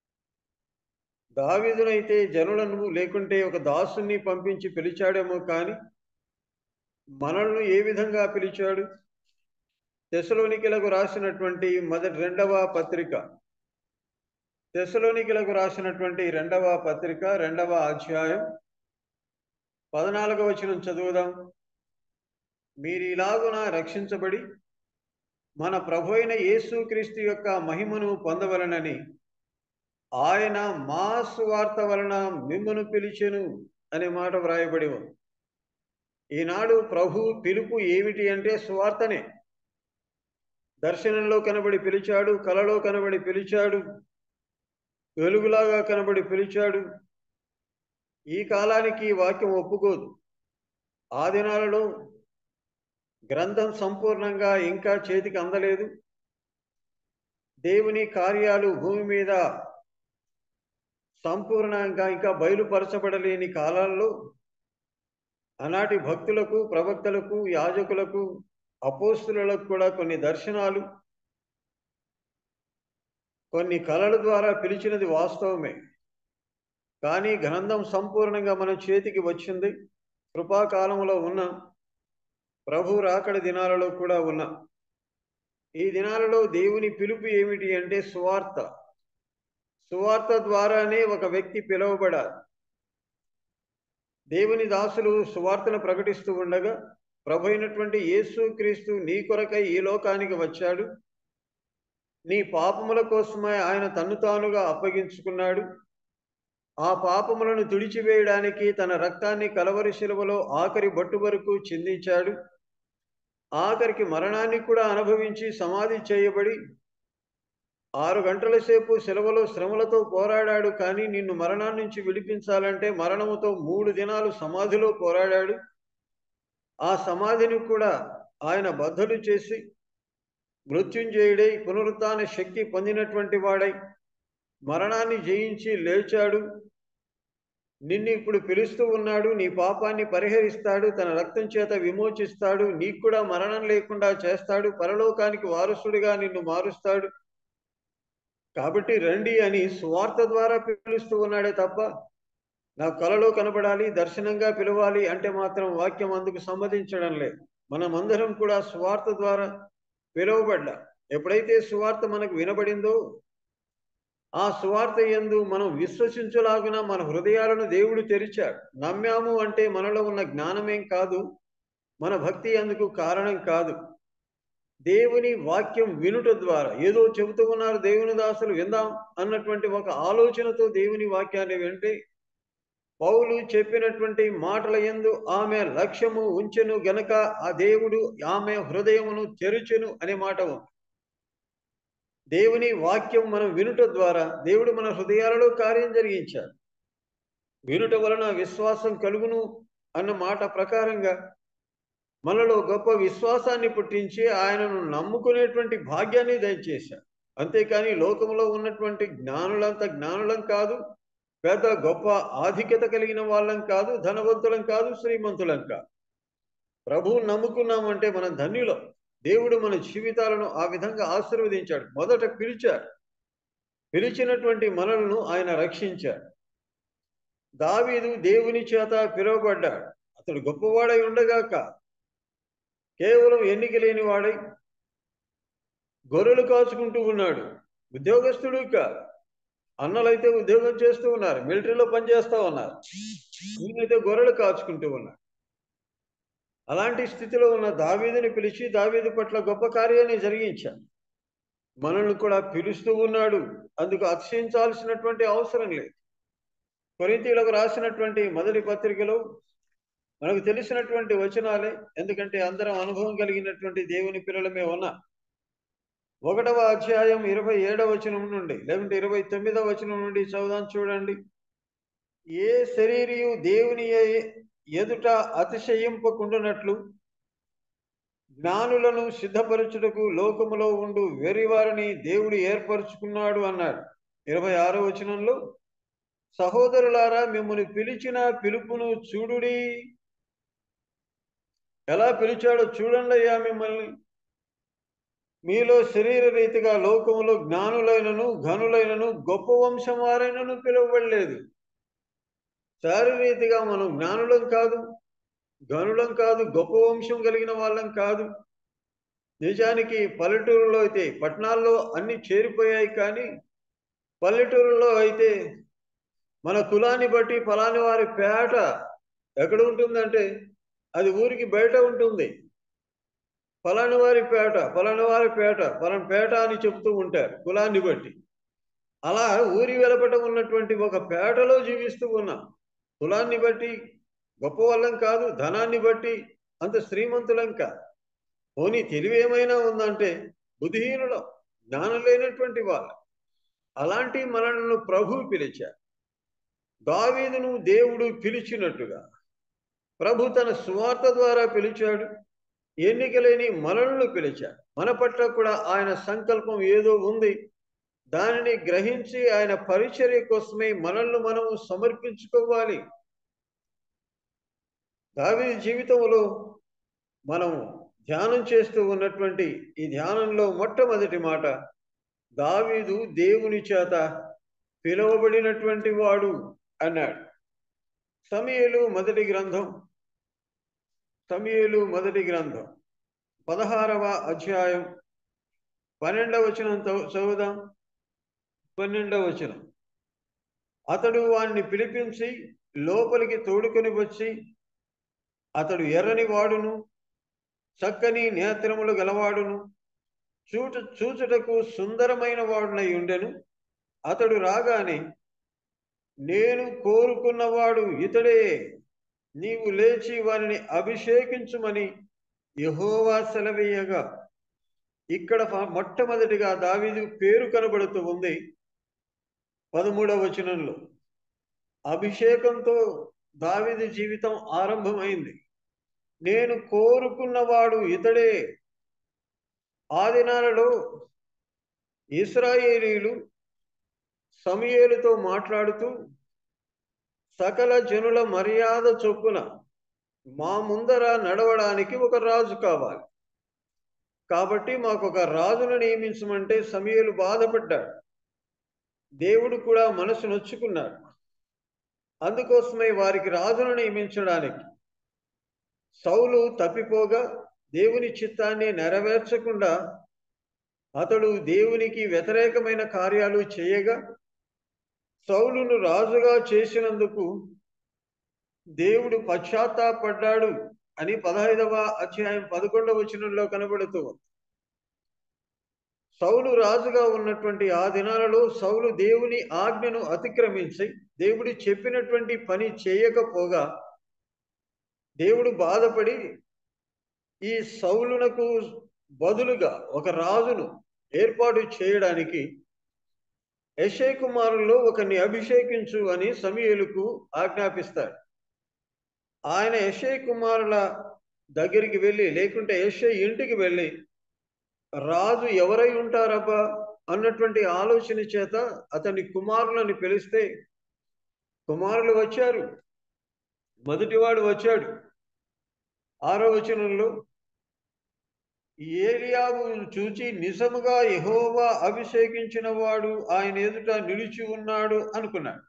దావీదునైతే జనులను లేకుంటే ఒక దాసుని పంపించి పిలిచాడేమో కానీ మనల్ని ఏ విధంగా పిలిచాడు తెసలోనికలకు రాసినటువంటి మొదటి రెండవ పత్రిక తెసలోనికలకు రాసినటువంటి రెండవ పత్రిక రెండవ అధ్యాయం పద్నాలుగవ వచనం చదువుదాం మీరు ఇలాగున రక్షించబడి మన ప్రభు అయిన యేసుక్రీస్తు యొక్క మహిమను పొందవలనని ఆయన మా సువార్త వలన మిమ్మను పిలిచెను అనే మాట వ్రాయబడి ఉంది ఈనాడు ప్రభు పిలుపు ఏమిటి అంటే సువార్తనే దర్శనంలో కనబడి పిలిచాడు కలలో కనబడి పిలిచాడు వెలుగులాగా కనబడి పిలిచాడు ఈ కాలానికి ఈ వాక్యం ఒప్పుకోదు ఆ దినాలలో గ్రంథం సంపూర్ణంగా ఇంకా చేతికి అందలేదు దేవుని కార్యాలు భూమి మీద సంపూర్ణంగా ఇంకా బయలుపరచబడలేని కాలాల్లో ఆనాటి భక్తులకు ప్రవక్తలకు యాజకులకు అపోస్తులకు కూడా కొన్ని దర్శనాలు కొన్ని కళల ద్వారా పిలిచినది వాస్తవమే కానీ గ్రంథం సంపూర్ణంగా మన చేతికి వచ్చింది కృపాకాలంలో ఉన్న ప్రభు రాకడ దినాలలో కూడా ఉన్నాం ఈ దినాలలో దేవుని పిలుపు ఏమిటి అంటే సువార్త సువార్త ద్వారానే ఒక వ్యక్తి పిలువబడాలి దేవుని దాసులు సువార్తను ప్రకటిస్తూ ఉండగా ప్రభు అయినటువంటి యేసు క్రీస్తు నీ కొరకై ఈ లోకానికి వచ్చాడు నీ పాపముల కోసమే ఆయన తన్ను తానుగా అప్పగించుకున్నాడు ఆ పాపములను తుడిచివేయడానికి తన రక్తాన్ని కలవరి శిలువలో ఆఖరి బొట్టు వరకు చిందించాడు ఆఖరికి మరణాన్ని కూడా అనుభవించి సమాధి చేయబడి ఆరు గంటల సేపు సెలవులో శ్రమలతో పోరాడాడు కానీ నిన్ను మరణం నుంచి విడిపించాలంటే మరణముతో మూడు దినాలు సమాధిలో పోరాడాడు ఆ సమాధిని కూడా ఆయన బద్దలు చేసి మృత్యుంజయుడై పునరుత్న శక్తి పొందినటువంటి వాడై మరణాన్ని జయించి లేచాడు నిన్ను ఇప్పుడు పిలుస్తూ ఉన్నాడు నీ పాపాన్ని పరిహరిస్తాడు తన రక్తం చేత విమోచిస్తాడు నీకు కూడా మరణం లేకుండా చేస్తాడు పరలోకానికి వారసుడిగా నిన్ను మారుస్తాడు కాబట్టి రండి అని స్వార్థ ద్వారా పిలుస్తూ ఉన్నాడే తప్ప నా కలలో కనబడాలి దర్శనంగా పిలవాలి అంటే మాత్రం వాక్యం అందుకు సమ్మతించడం లేదు మనమందరం కూడా స్వార్థ ద్వారా పిలువబడ్డా ఎప్పుడైతే సువార్త మనకు వినబడిందో ఆ సువార్త ఎందు మనం విశ్వసించలాగున మన హృదయాలను దేవుడు తెరిచాడు నమ్మాము అంటే మనలో ఉన్న జ్ఞానమేం కాదు మన భక్తి అందుకు కారణం కాదు దేవుని వాక్యం వినుట ద్వారా ఏదో చెబుతూ ఉన్నారు దేవుని దాసులు విందాం అన్నటువంటి ఒక ఆలోచనతో దేవుని వాక్యాన్ని వింటే పౌలు చెప్పినటువంటి మాటల ఎందు ఆమె లక్ష్యము ఉంచెను గనక ఆ దేవుడు ఆమె హృదయమును తెరుచెను అనే మాట ఉంది దేవుని వాక్యం మనం వినుట ద్వారా దేవుడు మన హృదయాలలో కార్యం జరిగించాడు వినుట వలన విశ్వాసం కలుగును అన్న మాట ప్రకారంగా మనలో గొప్ప విశ్వాసాన్ని పుట్టించి ఆయనను నమ్ముకునేటువంటి భాగ్యాన్ని దయచేశాడు అంతేకాని లోకంలో ఉన్నటువంటి జ్ఞానులంత జ్ఞానులం కాదు పెద్ద గొప్ప ఆధిక్యత కలిగిన వాళ్ళం కాదు ధనవంతులం కాదు శ్రీమంతులం కాదు ప్రభువు నమ్ముకున్నామంటే మనం ధన్యులం దేవుడు మన జీవితాలను ఆ విధంగా ఆశీర్వదించాడు మొదట పిలిచాడు పిలిచినటువంటి మనలను ఆయన రక్షించాడు దావీదు దేవుని చేత పిలువబడ్డాడు అతడు గొప్పవాడై ఉండగాక కేవలం ఎన్నిక లేని వాడై గొర్రెలు కాచుకుంటూ ఉన్నాడు ఉద్యోగస్తుడు కాదు అన్నలైతే ఉద్యోగం చేస్తూ ఉన్నారు మిలిటరీలో పనిచేస్తూ ఉన్నారు వీళ్ళైతే గొర్రెలు కాచుకుంటూ ఉన్నారు అలాంటి స్థితిలో ఉన్న దావీదుని పిలిచి దావీదు పట్ల గొప్ప కార్యాన్ని జరిగించాడు మనల్ని కూడా పిలుస్తూ ఉన్నాడు అందుకు అతిశయించాల్సినటువంటి అవసరం లేదు కొరింతీలకు రాసినటువంటి మొదటి పత్రికలో మనకు తెలిసినటువంటి వచనాలే ఎందుకంటే అందరం అనుభవం కలిగినటువంటి దేవుని పిల్లలమే ఉన్నా ఒకటవ అధ్యాయం ఇరవై ఏడవ వచనం నుండి లేకుంటే ఇరవై తొమ్మిదవ వచనం నుండి చదువుదాం చూడండి ఏ శరీరియు దేవుని ఎ- ఎదుట అతిశయింపకుండునట్లు జ్ఞానులను సిద్ధపరచుటకు లోకములో ఉండు వెరివారిని దేవుడు ఏర్పరచుకున్నాడు అన్నాడు ఇరవై ఆరో వచనంలో సహోదరులారా మిమ్మల్ని పిలిచిన పిలుపును చూడుడి ఎలా పిలిచాడో చూడండి అయ్యా మిమ్మల్ని మీలో శరీర రీతిగా లోకములో జ్ఞానులైనను ఘనులైనను గొప్ప వంశం వారైనను పిలువబడలేదు శారీరీతిగా మనం జ్ఞానులం కాదు గనులం కాదు గొప్ప వంశం కలిగిన వాళ్ళం కాదు నిజానికి పల్లెటూరులో అయితే పట్టణాల్లో అన్ని చేరిపోయాయి కానీ పల్లెటూరులో అయితే మన కులాన్ని బట్టి ఫలాని వారి పేట ఎక్కడ ఉంటుందంటే అది ఊరికి బయట ఉంటుంది ఫలాని వారి పేట ఫలాని వారి పేట ఫలాని పేట అని చెప్తూ ఉంటారు కులాన్ని బట్టి అలా ఊరి వెలపట ఉన్నటువంటి ఒక పేటలో జీవిస్తూ ఉన్నాం కులాన్ని బట్టి గొప్ప వాళ్ళం కాదు ధనాన్ని బట్టి అంత శ్రీమంతులం కాదు పోనీ తెలివి ఏమైనా ఉందంటే బుద్ధిహీనులం జ్ఞానం లేనటువంటి వాళ్ళు అలాంటి మనలను ప్రభు పిలిచారు దావీదును దేవుడు పిలిచినట్టుగా ప్రభు తన సువార్త ద్వారా పిలిచాడు ఎన్నికలేని మనలను పిలిచాడు మన పట్ల కూడా ఆయన సంకల్పం ఏదో ఉంది దానిని గ్రహించి ఆయన పరిచర్య కోసమే మనల్ని మనము సమర్పించుకోవాలి దావీ జీవితంలో మనం ధ్యానం చేస్తూ ఉన్నటువంటి ఈ ధ్యానంలో మొట్టమొదటి మాట దావీదు దేవుని చేత పిలువబడినటువంటి వాడు అన్నాడు సమయలు మొదటి గ్రంథం సమయలు మొదటి గ్రంథం పదహారవ అధ్యాయం పన్నెండవ వచనం చదువు- చదువుదాం పన్నెండవ వచనం అతడు వాణ్ణి పిలిపించి లోపలికి తోడుకొని వచ్చి అతడు ఎర్రని వాడును చక్కని నేత్రములు గలవాడును చూట చూచుటకు సుందరమైన వాడునై ఉండెను అతడు రాగానే నేను కోరుకున్నవాడు ఇతడే నీవు లేచి వారిని అభిషేకించుమని యహోవా సెలవీయగా ఇక్కడ ఫ- మొట్టమొదటిగా దావీదు పేరు కనబడుతూ ఉంది పదమూడవ వచనంలో అభిషేకంతో దావీదు జీవితం ఆరంభమైంది నేను కోరుకున్నవాడు ఇతడే ఆ దినాలలో ఇస్రాయేలీలు సమయేలుతో మాట్లాడుతూ సకల జనుల మర్యాద చొప్పున మా ముందర నడవడానికి ఒక రాజు కావాలి కాబట్టి మాకు ఒక రాజును నియమించమంటే సమయలు బాధపడ్డాడు దేవుడు కూడా మనసు నొచ్చుకున్నాడు అందుకోసమే వారికి రాజును నియమించడానికి సౌలు తప్పిపోగా దేవుని చిత్తాన్ని నెరవేర్చకుండా అతడు దేవునికి వ్యతిరేకమైన కార్యాలు చేయగా సౌలును రాజుగా చేసినందుకు దేవుడు పశ్చాత్తాపడ్డాడు అని పదహైదవ అధ్యాయం పదకొండవ వచనంలో కనబడుతూ ఉంది. సౌలు రాజుగా ఉన్నటువంటి ఆ దినాలలో సౌలు దేవుని ఆజ్ఞను అతిక్రమించి దేవుడు చెప్పినటువంటి పని చేయకపోగా దేవుడు బాధపడి ఈ సౌలునకు బదులుగా ఒక రాజును ఏర్పాటు చేయడానికి యశే కుమారుల్లో ఒకరిని అభిషేకించు అని సమీయులకు ఆజ్ఞాపిస్తాడు ఆయన యశే కుమారుల దగ్గరికి వెళ్ళి లేకుంటే యశే ఇంటికి వెళ్ళి రాజు ఎవరై ఉంటారబ్బా అన్నటువంటి ఆలోచన చేత అతని కుమారులను పిలిస్తే కుమారులు వచ్చారు మొదటివాడు వచ్చాడు ఆరో వచనంలో ఏలియాబు చూచి నిజముగా యెహోవా అభిషేకించిన వాడు ఆయన ఎదుట నిలిచి ఉన్నాడు అనుకున్నాడు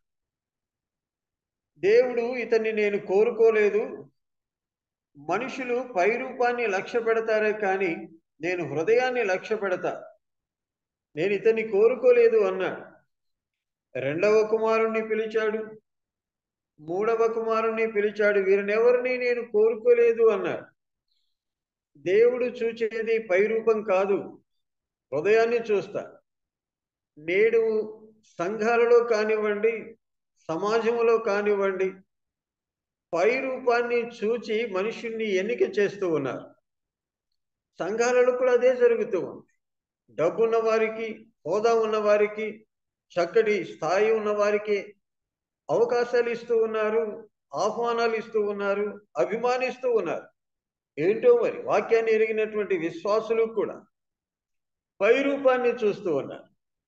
దేవుడు ఇతన్ని నేను కోరుకోలేదు మనుషులు పై రూపాన్ని లక్ష్య పెడతారే కానీ నేను హృదయాన్ని లక్ష్య పెడతా నేను ఇతన్ని కోరుకోలేదు అన్నాడు రెండవ కుమారుణ్ణి పిలిచాడు మూడవ కుమారుణ్ణి పిలిచాడు వీరిని ఎవరిని నేను కోరుకోలేదు అన్నాడు దేవుడు చూచేది పైరూపం కాదు హృదయాన్ని చూస్తా నేడు సంఘాలలో కానివ్వండి సమాజంలో కానివ్వండి పై రూపాన్ని చూచి మనుషుణ్ణి ఎన్నిక చేస్తూ ఉన్నారు సంఘాలలో కూడా అదే జరుగుతూ ఉంది డబ్బు ఉన్న వారికి హోదా ఉన్న వారికి చక్కటి స్థాయి ఉన్న వారికి అవకాశాలు ఇస్తూ ఉన్నారు ఆహ్వానాలు ఇస్తూ ఉన్నారు అభిమానిస్తూ ఉన్నారు ఏంటో మరి వాక్యాన్ని ఎరిగినటువంటి విశ్వాసులు కూడా పై రూపాన్ని చూస్తూ ఉన్నారు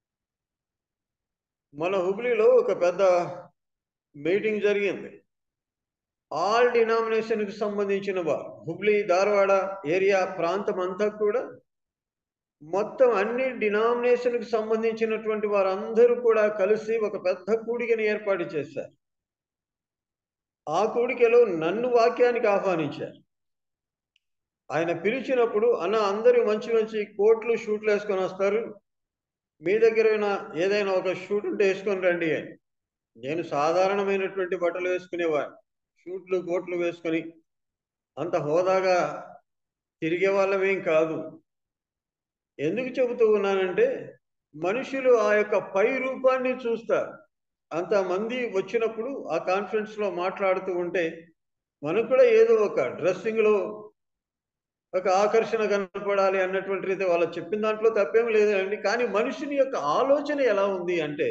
మన హుబ్లీలో ఒక పెద్ద మీటింగ్ జరిగింది ఆల్ డినామినేషన్కి సంబంధించిన వారు హుబ్లీ ధారవాడ ఏరియా ప్రాంతం అంతా కూడా మొత్తం అన్ని డినామినేషన్కి సంబంధించినటువంటి వారందరూ కూడా కలిసి ఒక పెద్ద కూడికని ఏర్పాటు చేశారు ఆ కూడికలో నన్ను వాక్యానికి ఆహ్వానించారు ఆయన పిలిచినప్పుడు అన్న అందరూ మంచి మంచి కోట్లు షూట్లు వేసుకొని వస్తారు మీ దగ్గర ఏదైనా ఒక షూట్ ఉంటే వేసుకొని రండి అని నేను సాధారణమైనటువంటి బట్టలు వేసుకునేవాడిని షూట్లు కోట్లు వేసుకొని అంత హోదాగా తిరిగే వాళ్ళమేం కాదు ఎందుకు చెబుతూ ఉన్నానంటే మనుషులు ఆ యొక్క పై రూపాన్ని చూస్తారు అంతమంది వచ్చినప్పుడు ఆ కాన్ఫరెన్స్ లో మాట్లాడుతూ ఉంటే మనకు కూడా ఏదో ఒక డ్రెస్సింగ్ లో ఒక ఆకర్షణ కనపడాలి అన్నటువంటి రీతి వాళ్ళు చెప్పిన దాంట్లో తప్పేం లేదండి కానీ మనుషుని యొక్క ఆలోచన ఎలా ఉంది అంటే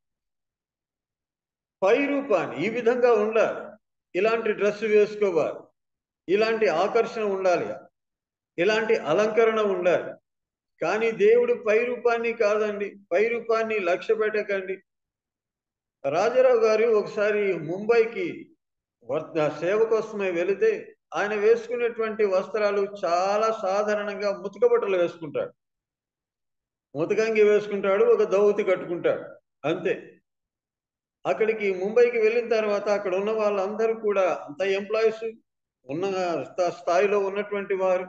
పై రూపాన్ని ఈ విధంగా ఉండాలి ఇలాంటి డ్రెస్ వేసుకోవాలి ఇలాంటి ఆకర్షణ ఉండాలి ఇలాంటి అలంకరణ ఉండాలి కానీ దేవుడు పై రూపాన్ని కాదండి పై రూపాన్ని లక్ష్య పెట్టకండి రాజారావు గారు ఒకసారి ముంబైకి సేవ కోసమే వెళితే ఆయన వేసుకునేటువంటి వస్త్రాలు చాలా సాధారణంగా ముతక బట్టలు వేసుకుంటాడు ముతకంగి వేసుకుంటాడు ఒక దౌతి కట్టుకుంటాడు అంతే అక్కడికి ముంబైకి వెళ్ళిన తర్వాత అక్కడ ఉన్న వాళ్ళందరూ కూడా అంత ఎంప్లాయీస్ ఉన్న స్థాయిలో ఉన్నటువంటి వారు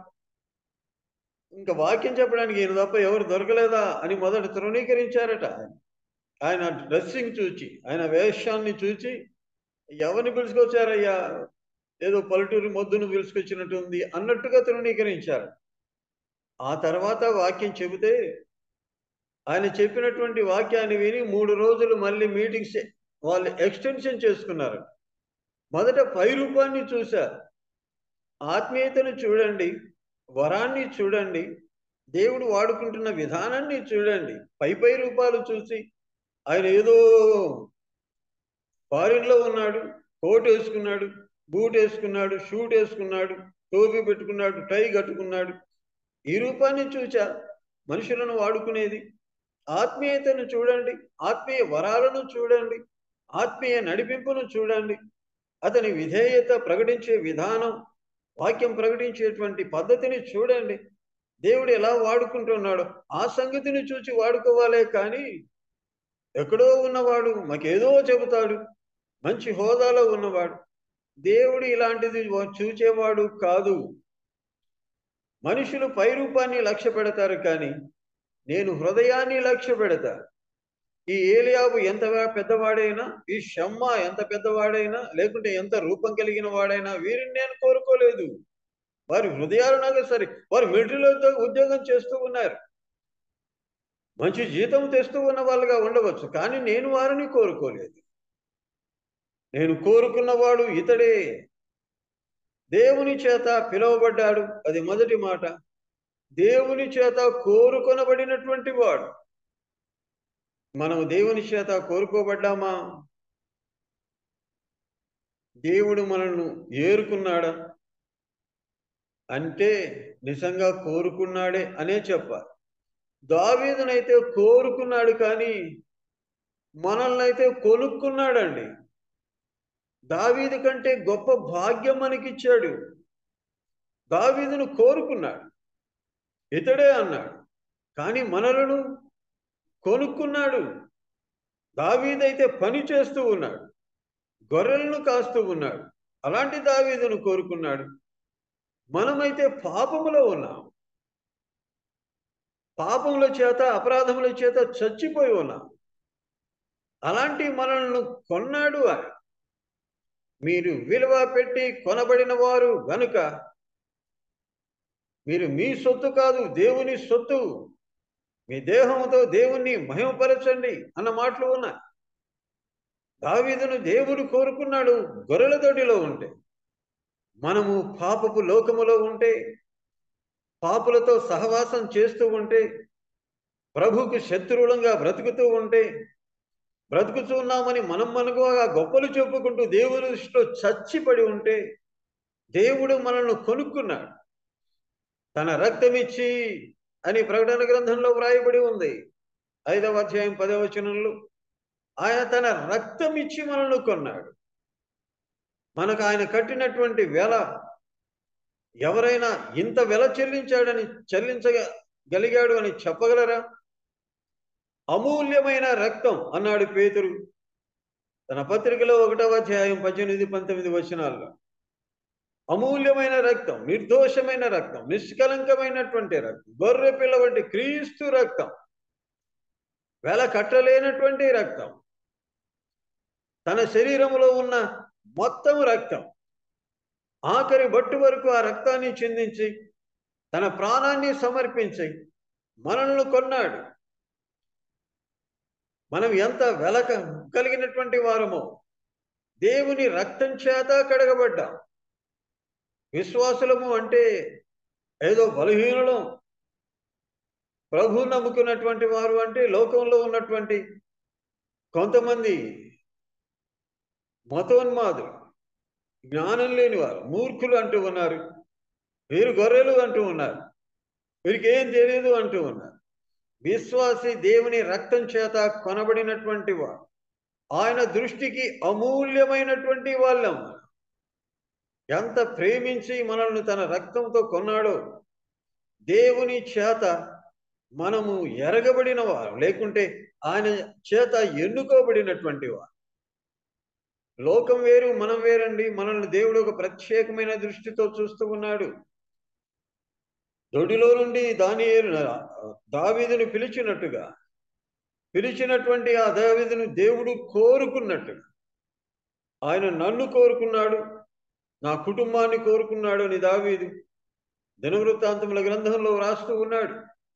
ఇంకా వాక్యం చెప్పడానికి ఈయన తప్ప ఎవరు దొరకలేదా అని మొదట తృణీకరించారట ఆయన ఆయన డ్రెస్సింగ్ చూచి ఆయన వేషాన్ని చూచి ఎవరిని పిలుచుకొచ్చారయ్యా ఏదో పల్లెటూరు మొద్దును పిలుచుకొచ్చినట్టు ఉంది అన్నట్టుగా తృణీకరించారు ఆ తర్వాత వాక్యం చెబితే ఆయన చెప్పినటువంటి వాక్యాన్ని విని మూడు రోజులు మళ్ళీ మీటింగ్స్ వాళ్ళు ఎక్స్టెన్షన్ చేసుకున్నారు మొదట పై రూపాన్ని చూశారు ఆత్మీయతను చూడండి వరాన్ని చూడండి దేవుడు వాడుకుంటున్న విధానాన్ని చూడండి పై పై రూపాలు చూసి ఆయన ఏదో ఫారిన్లో ఉన్నాడు కోట్ వేసుకున్నాడు బూట్ వేసుకున్నాడు షూట్ వేసుకున్నాడు టోపీ పెట్టుకున్నాడు టై కట్టుకున్నాడు ఈ రూపాన్ని చూచా మనుషులను వాడుకునేది ఆత్మీయతను చూడండి ఆత్మీయ వరాలను చూడండి ఆత్మీయ నడిపింపును చూడండి అతని విధేయత ప్రకటించే విధానం వాక్యం ప్రకటించేటువంటి పద్ధతిని చూడండి దేవుడు ఎలా వాడుకుంటున్నాడు ఆ సంగతిని చూచి వాడుకోవాలే కానీ ఎక్కడో ఉన్నవాడు మాకేదో చెబుతాడు మంచి హోదాలో ఉన్నవాడు దేవుడు ఇలాంటిది చూచేవాడు కాదు మనుషులు పై రూపాన్ని లక్ష్య పెడతారు కానీ నేను హృదయాన్ని లక్ష్య పెడతా ఈ ఏలియాబు ఎంత పెద్దవాడైనా ఈ షమ్మ ఎంత పెద్దవాడైనా లేకుంటే ఎంత రూపం కలిగిన వాడైనా వీరిని నేను కోరుకోలేదు వారి హృదయాలు నాకు సరే వారు మిలిటరీలో ఉద్యోగం చేస్తూ ఉన్నారు మంచి జీతం తెస్తూ ఉన్న వాళ్ళుగా ఉండవచ్చు కానీ నేను వారిని కోరుకోలేదు నేను కోరుకున్నవాడు ఇతడే దేవుని చేత పిలువబడ్డాడు అది మొదటి మాట దేవుని చేత కోరుకొనబడినటువంటి వాడు మనం దేవుని చేత కోరుకోబడ్డామా దేవుడు మనల్ని ఏరుకున్నాడా అంటే నిజంగా కోరుకున్నాడే అనే చెప్పాలి దావీదునైతే కోరుకున్నాడు కానీ మనల్ని అయితే కొనుక్కున్నాడండి దావీదు కంటే గొప్ప భాగ్యం మనకిచ్చాడు దావీదును కోరుకున్నాడు ఇతడే అన్నాడు కానీ మనలను కొనుక్కున్నాడు దావీదైతే పని చేస్తూ ఉన్నాడు గొర్రెలను కాస్తూ ఉన్నాడు అలాంటి దావీదును కోరుకున్నాడు మనమైతే పాపములో ఉన్నాం పాపముల చేత అపరాధముల చేత చచ్చిపోయి ఉన్నాం అలాంటి మనల్ని కొన్నాడు ఆయన మీరు విలువ పెట్టి కొనబడిన వారు గనుక మీరు మీ సొత్తు కాదు దేవుని సొత్తు మీ దేహంతో దేవుణ్ణి మహిమపరచండి అన్న మాటలు ఉన్నాయి దావీదును దేవుడు కోరుకున్నాడు గొర్రెల తోటిలో ఉంటే మనము పాపపు లోకములో ఉంటే పాపులతో సహవాసం చేస్తూ ఉంటే ప్రభుకు శత్రువులంగా బ్రతుకుతూ ఉంటే బ్రతుకుతూ ఉన్నామని మనం మనకుగా గొప్పలు చెప్పుకుంటూ దేవుని దృష్టిలో చచ్చిపడి ఉంటే దేవుడు మనల్ని కొనుక్కున్నాడు తన రక్తమిచ్చి అని ప్రకటన గ్రంథంలో వ్రాయబడి ఉంది ఐదవ అధ్యాయం పదవ వచనంలో ఆయన తన రక్తం ఇచ్చి మనల్ని కొన్నాడు మనకు ఆయన కట్టినటువంటి వెల ఎవరైనా ఇంత వెల చెల్లించాడని చెల్లించగలిగాడు అని చెప్పగలరా అమూల్యమైన రక్తం అన్నాడు పేతురు తన పత్రికలో ఒకటవ అధ్యాయం పద్దెనిమిది పంతొమ్మిది వచనాల్లో అమూల్యమైన రక్తం నిర్దోషమైన రక్తం నిష్కలంకమైనటువంటి రక్తం గొర్రె పిల్ల వంటి క్రీస్తు రక్తం వెల కట్టలేనటువంటి రక్తం తన శరీరంలో ఉన్న మొత్తం రక్తం ఆఖరి బట్టు వరకు ఆ రక్తాన్ని చిందించి తన ప్రాణాన్ని సమర్పించి మనల్ని కొన్నాడు మనం ఎంత వెల కలిగినటువంటి వారమో దేవుని రక్తం చేత కడగబడ్డాం విశ్వాసులము అంటే ఏదో బలహీనులం ప్రభు నమ్ముకున్నటువంటి వారు అంటే లోకంలో ఉన్నటువంటి కొంతమంది మతోన్మాదులు జ్ఞానం లేని వారు మూర్ఖులు అంటూ ఉన్నారు వీరు గొర్రెలు అంటూ ఉన్నారు వీరికి ఏం తెలియదు అంటూ ఉన్నారు విశ్వాసి దేవుని రక్తం చేత కొనబడినటువంటి వారు ఆయన దృష్టికి అమూల్యమైనటువంటి వాళ్ళం ఎంత ప్రేమించి మనల్ని తన రక్తంతో కొన్నాడో దేవుని చేత మనము ఎరగబడిన వారు లేకుంటే ఆయన చేత ఎన్నుకోబడినటువంటి వారు లోకం వేరు మనం వేరండి మనల్ని దేవుడు ఒక ప్రత్యేకమైన దృష్టితో చూస్తూ ఉన్నాడు దొడిలో నుండి దాని దావీదుని పిలిచినట్టుగా పిలిచినటువంటి ఆ దావీదును దేవుడు కోరుకున్నట్టుగా ఆయన నన్ను కోరుకున్నాడు నా కుటుంబాన్ని కోరుకున్నాడు అని దావీదు దినవృత్తాంతముల గ్రంథంలో రాస్తూ ఉన్నాడు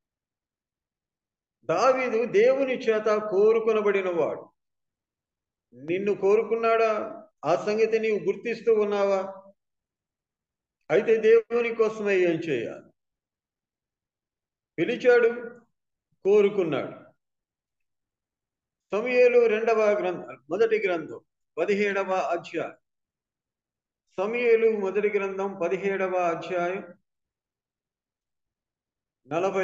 దావీదు దేవుని చేత కోరుకొనబడిన వాడు నిన్ను కోరుకున్నాడా ఆ సంగతి నీవు గుర్తిస్తూ ఉన్నావా అయితే దేవుని కోసమే ఏం చేయాలి పిలిచాడు కోరుకున్నాడు సమయలు రెండవ గ్రంథం మొదటి గ్రంథం పదిహేడవ అధ్యాయం సమయలు మొదటి గ్రంథం పదిహేడవ అధ్యాయం నలభై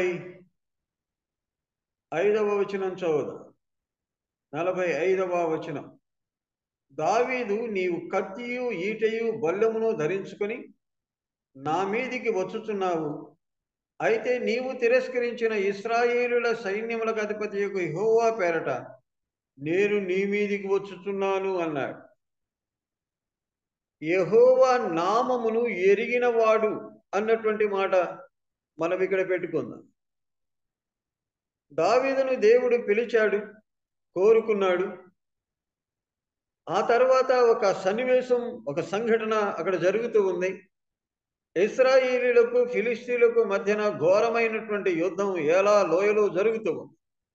ఐదవ వచనం చదువు నలభై ఐదవ వచనం దావీదు నీవు కత్తియు ఈటయు బల్లెమును ధరించుకొని నా మీదికి వచ్చుచున్నావు అయితే నీవు తిరస్కరించిన ఇస్రాయేలుల సైన్యములకు అధిపతి యొక్క యెహోవా పేరట నేను నీ మీదికి వచ్చుచున్నాను అన్నాడు యహోవా నామమును ఎరిగిన వాడు అన్నటువంటి మాట మనం ఇక్కడ పెట్టుకుందాం దావీదును దేవుడు పిలిచాడు కోరుకున్నాడు ఆ తర్వాత ఒక సన్నివేశం ఒక సంఘటన అక్కడ జరుగుతూ ఉంది ఇస్రాయిలీలకు ఫిలిస్తీన్లకు మధ్యన ఘోరమైనటువంటి యుద్ధం ఎలా లోయలో జరుగుతూ ఉంది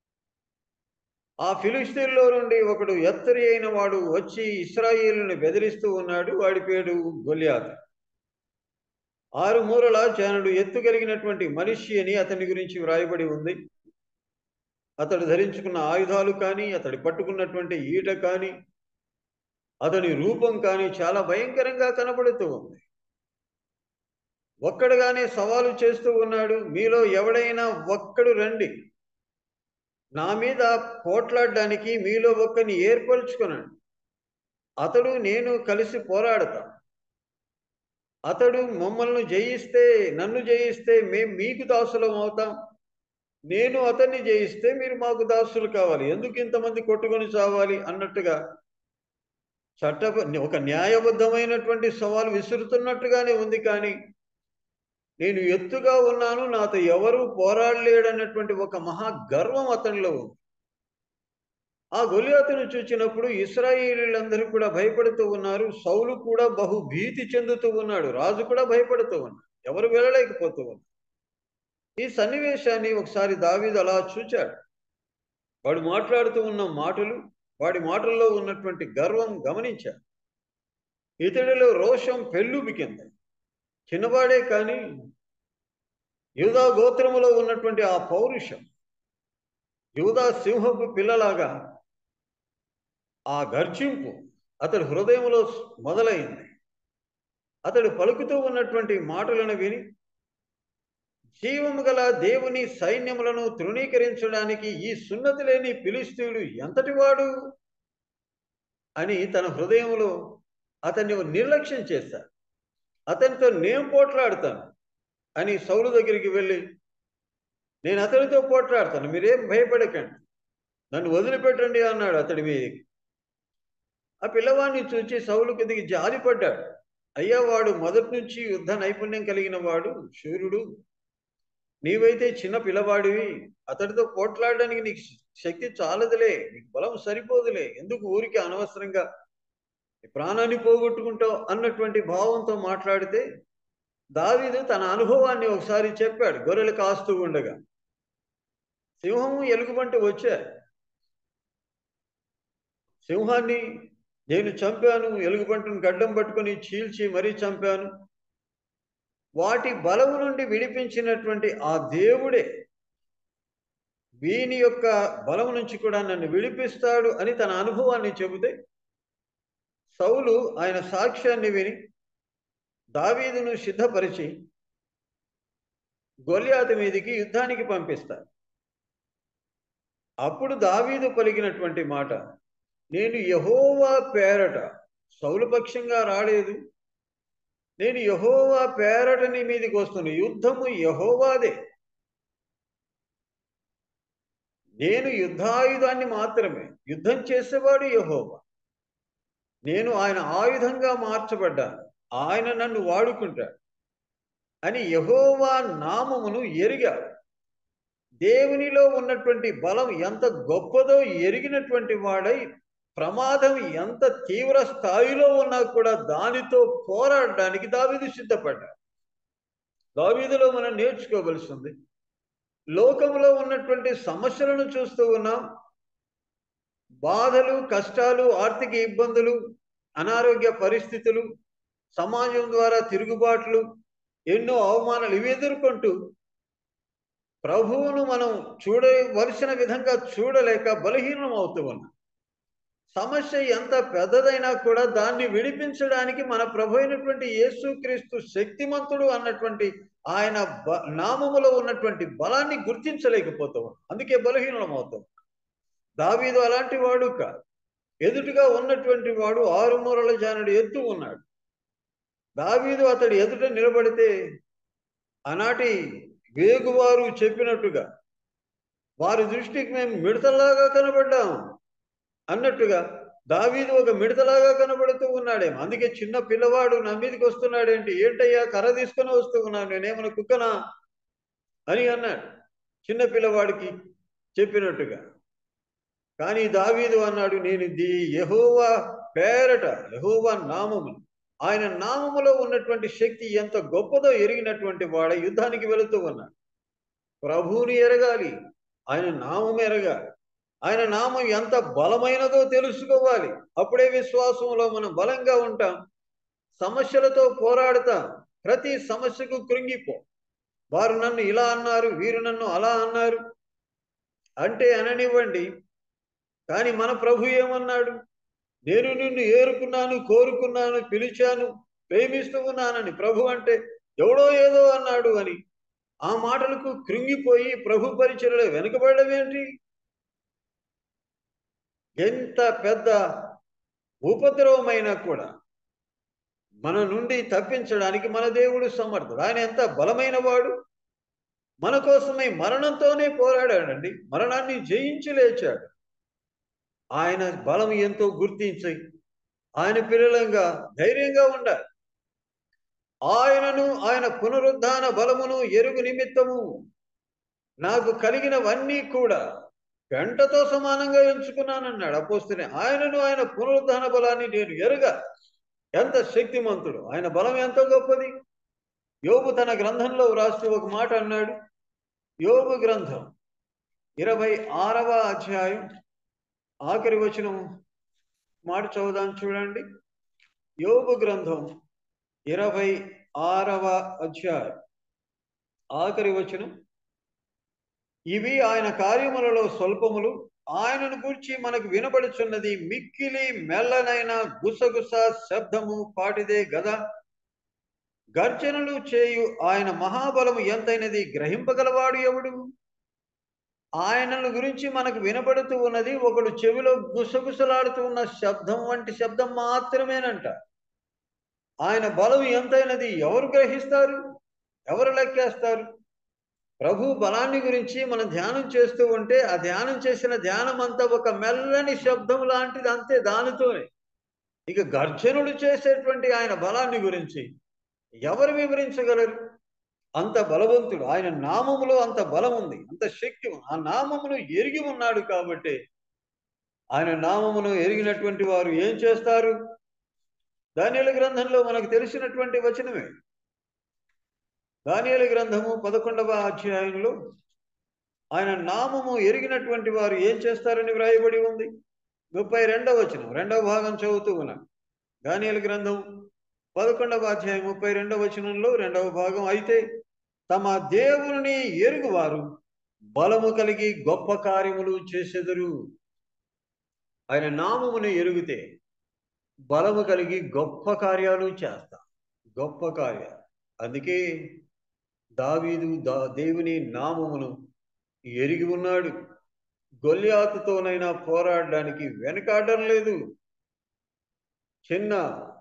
ఆ ఫిలిస్తీన్లో నుండి ఒకడు ఎత్తరి అయిన వాడు వచ్చి ఇస్రాయిల్ని బెదిరిస్తూ ఉన్నాడు వాడి పేరు గొలియాత్ ఆరు మూరల జానుడు ఎత్తు కలిగినటువంటి మనిషి అని అతని గురించి వ్రాయబడి ఉంది అతడు ధరించుకున్న ఆయుధాలు కానీ అతడి పట్టుకున్నటువంటి ఈట కానీ అతని రూపం కానీ చాలా భయంకరంగా కనబడుతూ ఉంది ఒక్కడుగానే సవాలు చేస్తూ ఉన్నాడు మీలో ఎవడైనా ఒక్కడు రండి నా మీద పోట్లాడడానికి మీలో ఒక్కని ఏర్పరచుకునండి అతడు నేను కలిసి పోరాడతాం అతడు మమ్మల్ని జయిస్తే నన్ను జయిస్తే మేం మీకు దాసులం అవుతాం నేను అతన్ని జయిస్తే మీరు మాకు దాసులు కావాలి ఎందుకు ఇంతమంది కొట్టుకొని చావాలి అన్నట్టుగా చట్ట ఒక న్యాయబద్ధమైనటువంటి సవాలు విసురుతున్నట్టుగానే ఉంది కానీ నేను ఎత్తుగా ఉన్నాను నాతో ఎవరు పోరాడలేడన్నటువంటి ఒక మహా గర్వం అతనిలో ఉంది ఆ గొలియాతును చూచినప్పుడు ఇస్రాయేలీలందరూ కూడా భయపడుతూ ఉన్నారు సౌలు కూడా బహు భీతి చెందుతూ ఉన్నాడు రాజు కూడా భయపడుతూ ఉన్నాడు ఎవరు వెళ్ళలేకపోతూ ఉన్నారు ఈ సన్నివేశాన్ని ఒకసారి దావీదు అలా చూచాడు వాడు మాట్లాడుతూ ఉన్న మాటలు వాడి మాటల్లో ఉన్నటువంటి గర్వం గమనించాడు ఇతడిలో రోషం పెళ్ళుబికింది చిన్నవాడే కానీ యూదా గోత్రములో ఉన్నటువంటి ఆ పౌరుషం యూదా సింహపు పిల్లలాగా ఆ గర్జింపు అతడి హృదయంలో మొదలైంది అతడు పలుకుతూ ఉన్నటువంటి మాటలను విని జీవము గల దేవుని సైన్యములను తృణీకరించడానికి ఈ సున్నతి లేని పిలిస్తీయుడు ఎంతటివాడు అని తన హృదయంలో అతన్ని నిర్లక్ష్యం చేశాడు అతనితో నేను పోట్లాడతాను అని సౌలు దగ్గరికి వెళ్ళి నేను అతనితో పోట్లాడతాను మీరేం భయపడకండి నన్ను వదిలిపెట్టండి అన్నాడు అతడి మీదకి ఆ పిల్లవాడిని చూచి సౌలు కిందికి జాలిపడ్డాడు అయ్యా వాడు మొదటి నుంచి యుద్ధ నైపుణ్యం కలిగిన వాడు శూరుడు నీవైతే చిన్న పిల్లవాడివి అతడితో పోట్లాడడానికి నీకు శక్తి చాలదులే నీకు బలం సరిపోదులే ఎందుకు ఊరికి అనవసరంగా ప్రాణాన్ని పోగొట్టుకుంటావు అన్నటువంటి భావంతో మాట్లాడితే దావీదు తన అనుభవాన్ని ఒకసారి చెప్పాడు గొర్రెలు కాస్తూ ఉండగా సింహము ఎలుగుబంటి వచ్చారు సింహాన్ని నేను చంపాను ఎలుగుబంటిని గడ్డం పట్టుకొని చీల్చి మరీ చంపాను వాటి బలము నుండి విడిపించినటువంటి ఆ దేవుడే వీని యొక్క బలము నుంచి కూడా నన్ను విడిపిస్తాడు అని తన అనుభవాన్ని చెబితే సౌలు ఆయన సాక్ష్యాన్ని విని దావీదును సిద్ధపరిచి గొల్యాత మీదికి యుద్ధానికి పంపిస్తారు అప్పుడు దావీదు పలికినటువంటి మాట నేను యహోవా పేరట సౌలు పక్షంగా రాలేదు నేను యహోవా పేరటని మీదికి వస్తున్న యుద్ధము యహోవాదే నేను యుద్ధాయుధాన్ని మాత్రమే యుద్ధం చేసేవాడు యహోవా నేను ఆయన ఆయుధంగా మార్చబడ్డాను ఆయన నన్ను వాడుకుంటాడు అని యహోవా నామమును ఎరిగాడు దేవునిలో ఉన్నటువంటి బలం ఎంత గొప్పదో ఎరిగినటువంటి వాడై ప్రమాదం ఎంత తీవ్ర స్థాయిలో ఉన్నా కూడా దానితో పోరాడడానికి దావీదు సిద్ధపడ్డాడు దావీదులో మనం నేర్చుకోవలసింది లోకంలో ఉన్నటువంటి సమస్యలను చూస్తూ ఉన్నాం బాధలు కష్టాలు ఆర్థిక ఇబ్బందులు అనారోగ్య పరిస్థితులు సమాజం ద్వారా తిరుగుబాట్లు ఎన్నో అవమానాలు ఇవి ఎదుర్కొంటూ ప్రభువును మనం చూడవలసిన విధంగా చూడలేక బలహీనం అవుతూ ఉన్నాం సమస్య ఎంత పెద్దదైనా కూడా దాన్ని విడిపించడానికి మన ప్రభు అయినటువంటి యేసుక్రీస్తు శక్తిమంతుడు అన్నటువంటి ఆయన బ నామములో ఉన్నటువంటి బలాన్ని గుర్తించలేకపోతాం అందుకే బలహీనం అవుతాం దావీదు అలాంటి వాడు కాదు ఎదుటిగా ఉన్నటువంటి వాడు ఆరు మూరల జానుడు ఎత్తు ఉన్నాడు దావీదు అతడు ఎదుట నిలబడితే ఆనాటి వేగువారు చెప్పినట్టుగా వారి దృష్టికి మేము మిడతల్లాగా కనబడ్డాము అన్నట్టుగా దావీదు ఒక మిడతలాగా కనబడుతూ ఉన్నాడేమో అందుకే చిన్న పిల్లవాడు నా మీదకి వస్తున్నాడేంటి ఏంటయ్యా కర్ర తీసుకొని వస్తూ ఉన్నాను నేనేమైనా కుక్కనా అని అన్నాడు చిన్న పిల్లవాడికి చెప్పినట్టుగా కానీ దావీదు అన్నాడు నేను ది యహోవా పేరట యహోవా నామము ఆయన నామములో ఉన్నటువంటి శక్తి ఎంత గొప్పదో ఎరిగినటువంటి వాడ యుద్ధానికి వెళుతూ ఉన్నాడు ప్రభువుని ఎరగాలి ఆయన నామం ఎరగాలి ఆయన నామం ఎంత బలమైనదో తెలుసుకోవాలి అప్పుడే విశ్వాసంలో మనం బలంగా ఉంటాం సమస్యలతో పోరాడతాం ప్రతి సమస్యకు కృంగిపో వారు నన్ను ఇలా అన్నారు వీరు నన్ను అలా అన్నారు అంటే అననివ్వండి కానీ మన ప్రభు ఏమన్నాడు నేను నిన్ను ఏరుకున్నాను కోరుకున్నాను పిలిచాను ప్రేమిస్తూ ఉన్నానని ప్రభు అంటే ఎవడో ఏదో అన్నాడు అని ఆ మాటలకు కృంగిపోయి ప్రభు పరిచయలో వెనుకబడడం ఏంటి ఎంత పెద్ద ఉపద్రవమైనా కూడా మన నుండి తప్పించడానికి మన దేవుడు సమర్థుడు ఆయన ఎంత బలమైన వాడు మన కోసమై మరణంతోనే పోరాడాడండి మరణాన్ని జయించి లేచాడు ఆయన బలం ఎంతో గుర్తించి ఆయన పిల్లలంగా ధైర్యంగా ఉండాలి ఆయనను ఆయన పునరుద్ధాన బలమును ఎరుగు నిమిత్తము నాకు కలిగినవన్నీ కూడా పెంటతో సమానంగా ఎంచుకున్నానన్నాడు అపోస్తుని ఆయనను ఆయన పునరుద్ధాన బలాన్ని నేను ఎరుగా ఎంత శక్తిమంతుడు ఆయన బలం ఎంత గొప్పది యోబు తన గ్రంథంలో వ్రాస్తూ ఒక మాట అన్నాడు యోబు గ్రంథం ఇరవై ఆరవ అధ్యాయం ఆఖరి వచనం మాట చదువుదాం చూడండి యోబు గ్రంథం ఇరవై ఆరవ అధ్యాయం ఆఖరి వచనం ఇవి ఆయన కార్యములలో స్వల్పములు ఆయనను గూర్చి మనకు వినబడుచున్నది మిక్కిలి మెల్లనైన గుసగుస శబ్దము పాటిదే గదా గర్జనలు చేయు ఆయన మహాబలము ఎంతైనది గ్రహింపగలవాడు ఎవడు ఆయనను గురించి మనకు వినబడుతూ ఉన్నది ఒకడు చెవిలో గుసగుసలాడుతూ ఉన్న శబ్దం వంటి శబ్దం మాత్రమేనంట ఆయన బలం ఎంతైనది ఎవరు గ్రహిస్తారు ఎవరు లెక్కేస్తారు ప్రభు బలాన్ని గురించి మనం ధ్యానం చేస్తూ ఉంటే ఆ ధ్యానం చేసిన ధ్యానం అంతా ఒక మెల్లని శబ్దం లాంటిది అంతే దానితోనే ఇక గర్జనుడు చేసేటువంటి ఆయన బలాన్ని గురించి ఎవరు వివరించగలరు అంత బలవంతుడు ఆయన నామములో అంత బలం ఉంది అంత శక్తి ఉంది. ఆ నామమును ఎరిగి ఉన్నాడు కాబట్టి ఆయన నామమును ఎరిగినటువంటి వారు ఏం చేస్తారు దానియల గ్రంథంలో మనకు తెలిసినటువంటి వచనమే దానియల గ్రంథము పదకొండవ అధ్యాయంలో ఆయన నామము ఎరిగినటువంటి వారు ఏం చేస్తారని వ్రాయబడి ఉంది ముప్పై రెండవ వచనం రెండవ భాగం చదువుతూ ఉన్నాను దానియల గ్రంథం పదకొండవ అధ్యాయం ముప్పై రెండవ వచనంలో రెండవ భాగం అయితే తమ దేవుని ఎరుగువారు బలము కలిగి గొప్ప కార్యములు చేసెదరు ఆయన నామమును ఎరుగుతే బలము కలిగి గొప్ప కార్యాలు చేస్తా గొప్ప కార్యాలు అందుకే దావీదు దా దేవుని నామమును ఎరిగి ఉన్నాడు గొల్యాతుతోనైనా పోరాడడానికి వెనకాడడం లేదు చిన్న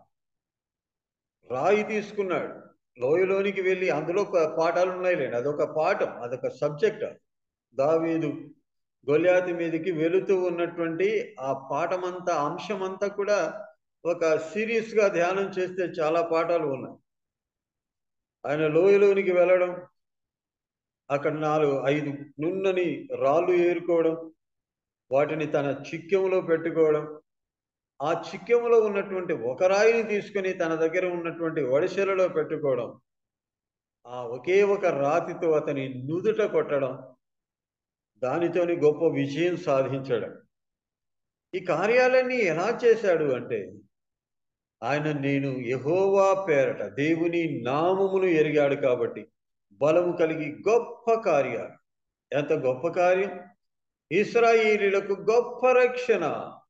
రాయి తీసుకున్నాడు లోయలోనికి వెళ్ళి అందులో ఒక పాఠాలు ఉన్నాయిలేండి అదొక పాఠం అదొక సబ్జెక్ట్ దావీదు గొల్యాతి మీదకి వెళుతూ ఉన్నటువంటి ఆ పాఠమంతా అంశమంతా కూడా ఒక సీరియస్ గా ధ్యానం చేస్తే చాలా పాఠాలు ఉన్నాయి ఆయన లోయలోనికి వెళ్ళడం అక్కడ నాలుగు ఐదు నున్నని రాళ్ళు ఏరుకోవడం వాటిని తన చిక్కెములో పెట్టుకోవడం ఆ చిక్కెములో ఉన్నటువంటి ఒక రాయిని తీసుకుని తన దగ్గర ఉన్నటువంటి ఒడిశెలలో పెట్టుకోవడం ఆ ఒకే ఒక రాతితో అతని నుదుట కొట్టడం దానితోని గొప్ప విజయం సాధించడం ఈ కార్యాలన్నీ ఎలా చేశాడు అంటే ఆయన నేను యహోవా పేరట దేవుని నామమును ఎరిగాడు కాబట్టి బలము కలిగి గొప్ప కార్యాలు ఎంత గొప్ప కార్యం ఇస్రాయేలీలకు గొప్ప రక్షణ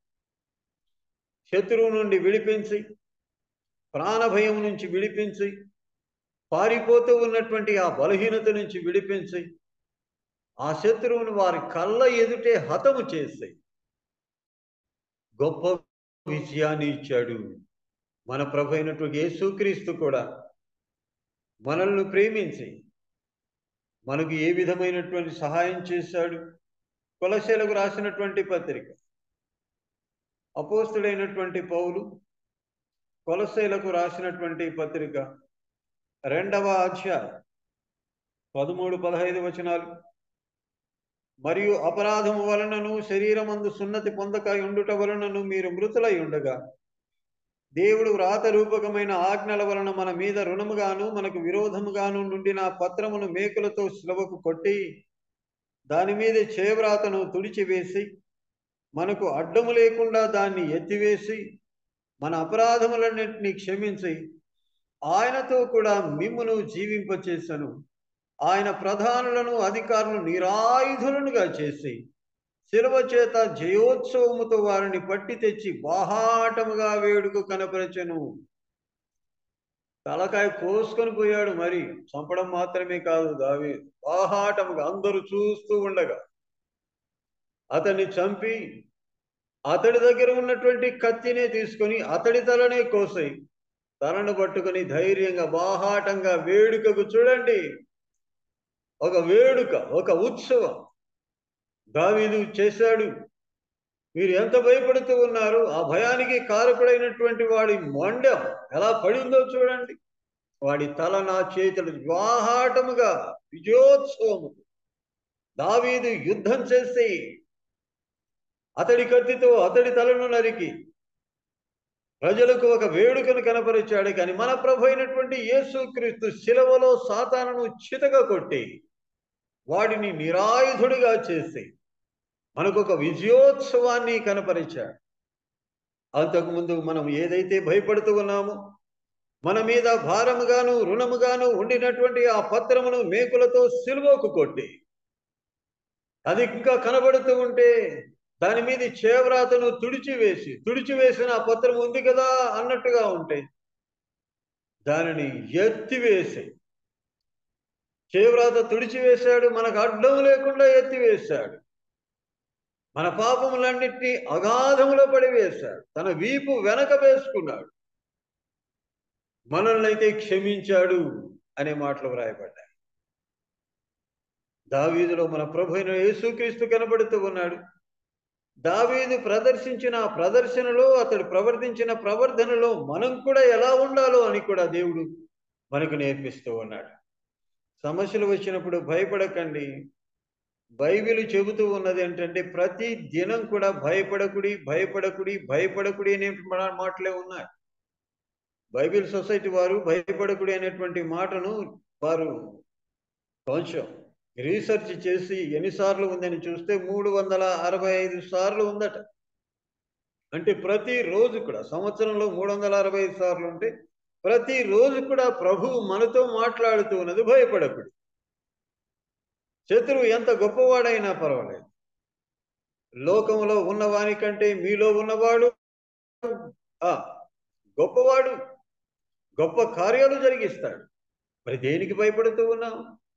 శత్రువు నుండి విడిపించి ప్రాణభయం నుంచి విడిపించి పారిపోతూ ఉన్నటువంటి ఆ బలహీనత నుంచి విడిపించి ఆ శత్రువును వారి కళ్ళ ఎదుటే హతము చేసి గొప్ప విజయాన్ని ఇచ్చాడు మన ప్రభు అయినటువంటి యేసుక్రీస్తు కూడా మనల్ని ప్రేమించి మనకు ఏ విధమైనటువంటి సహాయం చేశాడు కొలశలకు రాసినటువంటి పత్రిక అపోస్తుడైనటువంటి పౌలు కొలశైలకు రాసినటువంటి పత్రిక రెండవ అధ్యాయం పదమూడు పదహైదు వచనాలు మరియు అపరాధము వలనను శరీరమందు సున్నతి పొందక ఉండుట వలనను మీరు మృతులై ఉండగా దేవుడు వ్రాత రూపకమైన ఆజ్ఞల వలన మన మీద రుణముగాను మనకు విరోధముగాను నుండిన పత్రమును మేకులతో శిలవకు కొట్టి దాని మీద చేవ్రాతను తుడిచివేసి మనకు అడ్డము లేకుండా దాన్ని ఎత్తివేసి మన అపరాధములన్నింటినీ క్షమించి ఆయనతో కూడా మిమ్మును జీవింపచేసను ఆయన ప్రధానులను అధికారులను నిరాయుధులనుగా చేసి శిలవ చేత జయోత్సవముతో వారిని పట్టి తెచ్చి బాహాటముగా వేడుక కనపరచెను తలకాయ కోసుకొని పోయాడు మరి చంపడం మాత్రమే కాదు దావి బాహాటముగా అందరూ చూస్తూ ఉండగా అతన్ని చంపి అతడి దగ్గర ఉన్నటువంటి కత్తినే తీసుకొని అతడి తలనే కోసై తలను పట్టుకొని ధైర్యంగా బాహాటంగా వేడుకకు చూడండి ఒక వేడుక ఒక ఉత్సవం దావీదు చేశాడు మీరు ఎంత భయపడుతూ ఉన్నారు ఆ భయానికి కారకుడైనటువంటి వాడి మొండెం ఎలా పడిందో చూడండి వాడి తల నా చేతులు వివాహాటముగా విజయోత్సవము దావీదు యుద్ధం చేసి అతడి కత్తితో అతడి తలను నరికి ప్రజలకు ఒక వేడుకను కనపరిచాడు కానీ మన ప్రభు అయినటువంటి యేసుక్రీస్తు శిలవలో సాతానును చితక కొట్టి వాడిని నిరాయుధుడిగా చేసి మనకు ఒక విజయోత్సవాన్ని కనపరిచాడు అంతకుముందు మనం ఏదైతే భయపడుతూ ఉన్నామో మన మీద భారముగాను రుణముగాను ఉండినటువంటి ఆ పత్రమును మేకులతో సిలువకు కొట్టి అది ఇంకా కనబడుతూ ఉంటే దాని మీద చేవ్రాతను తుడిచివేసి తుడిచివేసిన ఆ పత్రం ఉంది కదా అన్నట్టుగా ఉంటాయి దానిని ఎత్తివేసి చేవ్రాత తుడిచివేశాడు మనకు అడ్డం లేకుండా ఎత్తివేశాడు మన పాపములన్నింటినీ అగాధములో పడివేశాడు తన వీపు వెనక వేసుకున్నాడు మనల్ని అయితే క్షమించాడు అనే మాటలు వ్రాయబడ్డాయి దావీదులో మన ప్రభు అయిన యేసుక్రీస్తు కనబడుతూ ఉన్నాడు దావీదు ప్రదర్శించిన ఆ ప్రదర్శనలో అతడు ప్రవర్తించిన ప్రవర్ధనలో మనం కూడా ఎలా ఉండాలో అని కూడా దేవుడు మనకు నేర్పిస్తూ ఉన్నాడు సమస్యలు వచ్చినప్పుడు భయపడకండి బైబిల్ చెబుతూ ఉన్నది ఏంటంటే ప్రతి దినం కూడా భయపడకుడి భయపడకుడి భయపడకుడి అనే మాటలే ఉన్నాయి బైబిల్ సొసైటీ వారు భయపడకుడి అనేటువంటి మాటను వారు కొంచెం రీసెర్చ్ చేసి ఎన్నిసార్లు ఉందని చూస్తే మూడు వందల అరవై ఐదు సార్లు ఉందట అంటే ప్రతి రోజు కూడా సంవత్సరంలో మూడు వందల అరవై ఐదు సార్లు ఉంటే ప్రతి రోజు కూడా ప్రభువు మనతో మాట్లాడుతూ ఉన్నది భయపడకుడు శత్రువు ఎంత గొప్పవాడైనా పర్వాలేదు లోకంలో ఉన్నవాని కంటే మీలో ఉన్నవాడు ఆ గొప్పవాడు గొప్ప కార్యాలు జరిగిస్తాడు మరి దేనికి భయపడుతూ ఉన్నాం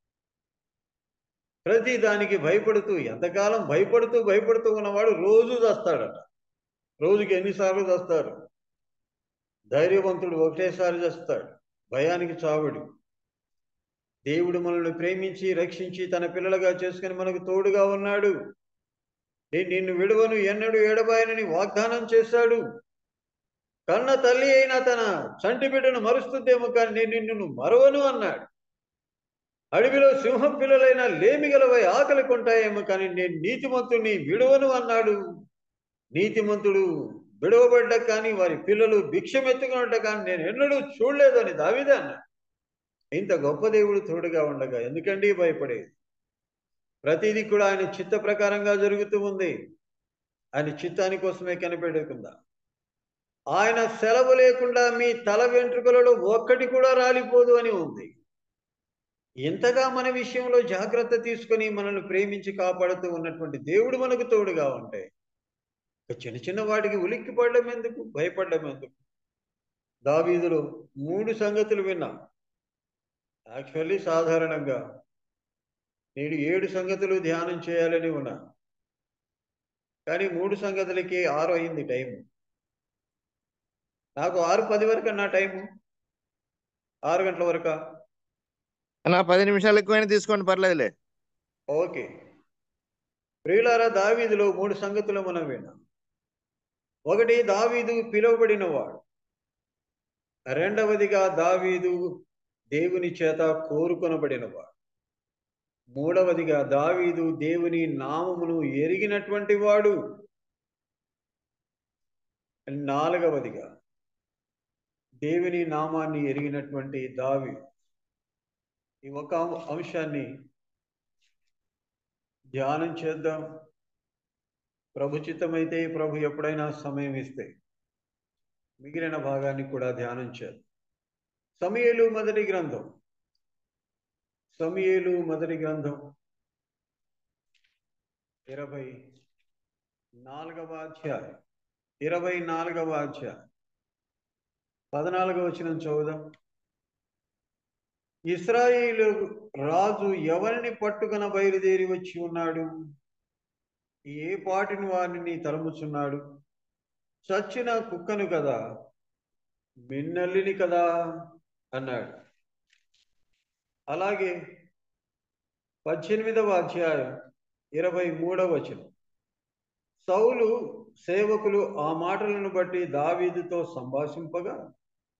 ప్రతి దానికి భయపడుతూ ఎంతకాలం భయపడుతూ భయపడుతూ ఉన్నవాడు రోజు చస్తాడట రోజుకి ఎన్నిసార్లు చస్తారు ధైర్యవంతుడు ఒకటేసారి చేస్తాడు భయానికి చావుడు దేవుడు మనల్ని ప్రేమించి రక్షించి తన పిల్లలుగా చేసుకుని మనకు తోడుగా ఉన్నాడు నేను నిన్ను విడువను ఎన్నడు ఏడబాయనని వాగ్దానం చేశాడు కన్న తల్లి అయినా తన చంటి బిడ్డను మరుస్తుందేమో కానీ నేను నిన్ను మరవను అన్నాడు అడవిలో సింహం పిల్లలైన లేమిగలవై ఆకలి కొంటాయేమో కానీ నేను నీతిమంతుడిని విడువను అన్నాడు నీతిమంతుడు విడవబడ్డ కానీ వారి పిల్లలు భిక్షమెత్తుకున్నట్ట కానీ నేను ఎన్నడూ చూడలేదని దావిదే అన్నాడు ఇంత గొప్ప దేవుడు తోడుగా ఉండగా ఎందుకండి భయపడేది ప్రతిదీ కూడా ఆయన చిత్త ప్రకారంగా జరుగుతూ ఉంది ఆయన చిత్తాని కోసమే కనిపెడుకుందా ఆయన సెలవు లేకుండా మీ తల వెంట్రుకలలో ఒక్కటి కూడా రాలిపోదు అని ఉంది ఇంతగా మన విషయంలో జాగ్రత్త తీసుకొని మనల్ని ప్రేమించి కాపాడుతూ ఉన్నటువంటి దేవుడు మనకు తోడుగా ఉంటే చిన్న చిన్న వాటికి ఉలిక్కి పడడం ఎందుకు భయపడడం ఎందుకు దావీదులో మూడు సంగతులు విన్నాం యాక్చువల్లీ సాధారణంగా నేను ఏడు సంగతులు ధ్యానం చేయాలని ఉన్నా కానీ మూడు సంగతులకి ఆరు అయింది టైము నాకు ఆరు పది వరకు నా టైము ఆరు గంటల వరకా నా పది నిమిషాలు ఎక్కువైనా తీసుకోండి పర్లేదులే ఓకే ప్రియులారా దావీదులో మూడు సంగతులు మనం విన్నాం ఒకటి దావీదు పిలువబడినవాడు రెండవదిగా దావీదు దేవుని చేత కోరుకొనబడినవాడు మూడవదిగా దావీదు దేవుని నామమును ఎరిగినటువంటి వాడు నాలుగవదిగా దేవుని నామాన్ని ఎరిగినటువంటి దావి ఈ ఒక అంశాన్ని ధ్యానం చేద్దాం ప్రభు చిత్తమైతే ప్రభు ఎప్పుడైనా సమయం ఇస్తే మిగిలిన భాగాన్ని కూడా ధ్యానం చేద్దాం సమయలు మొదటి గ్రంథం సమయలు మొదటి గ్రంథం ఇరవై నాలుగవ అధ్యాయం ఇరవై నాలుగవ అధ్యాయం పద్నాలుగవ వచ్చిన చదువుదాం ఇస్రాయేలు రాజు ఎవరిని పట్టుకున బయలుదేరి వచ్చి ఉన్నాడు ఏ పాటిని వారిని తలముచున్నాడు చచ్చిన కుక్కను కదా మిన్నల్లిని కదా అన్నాడు అలాగే పద్దెనిమిదవ అధ్యాయం ఇరవై మూడవ వచనం సౌలు సేవకులు ఆ మాటలను బట్టి దావీదుతో సంభాషింపగా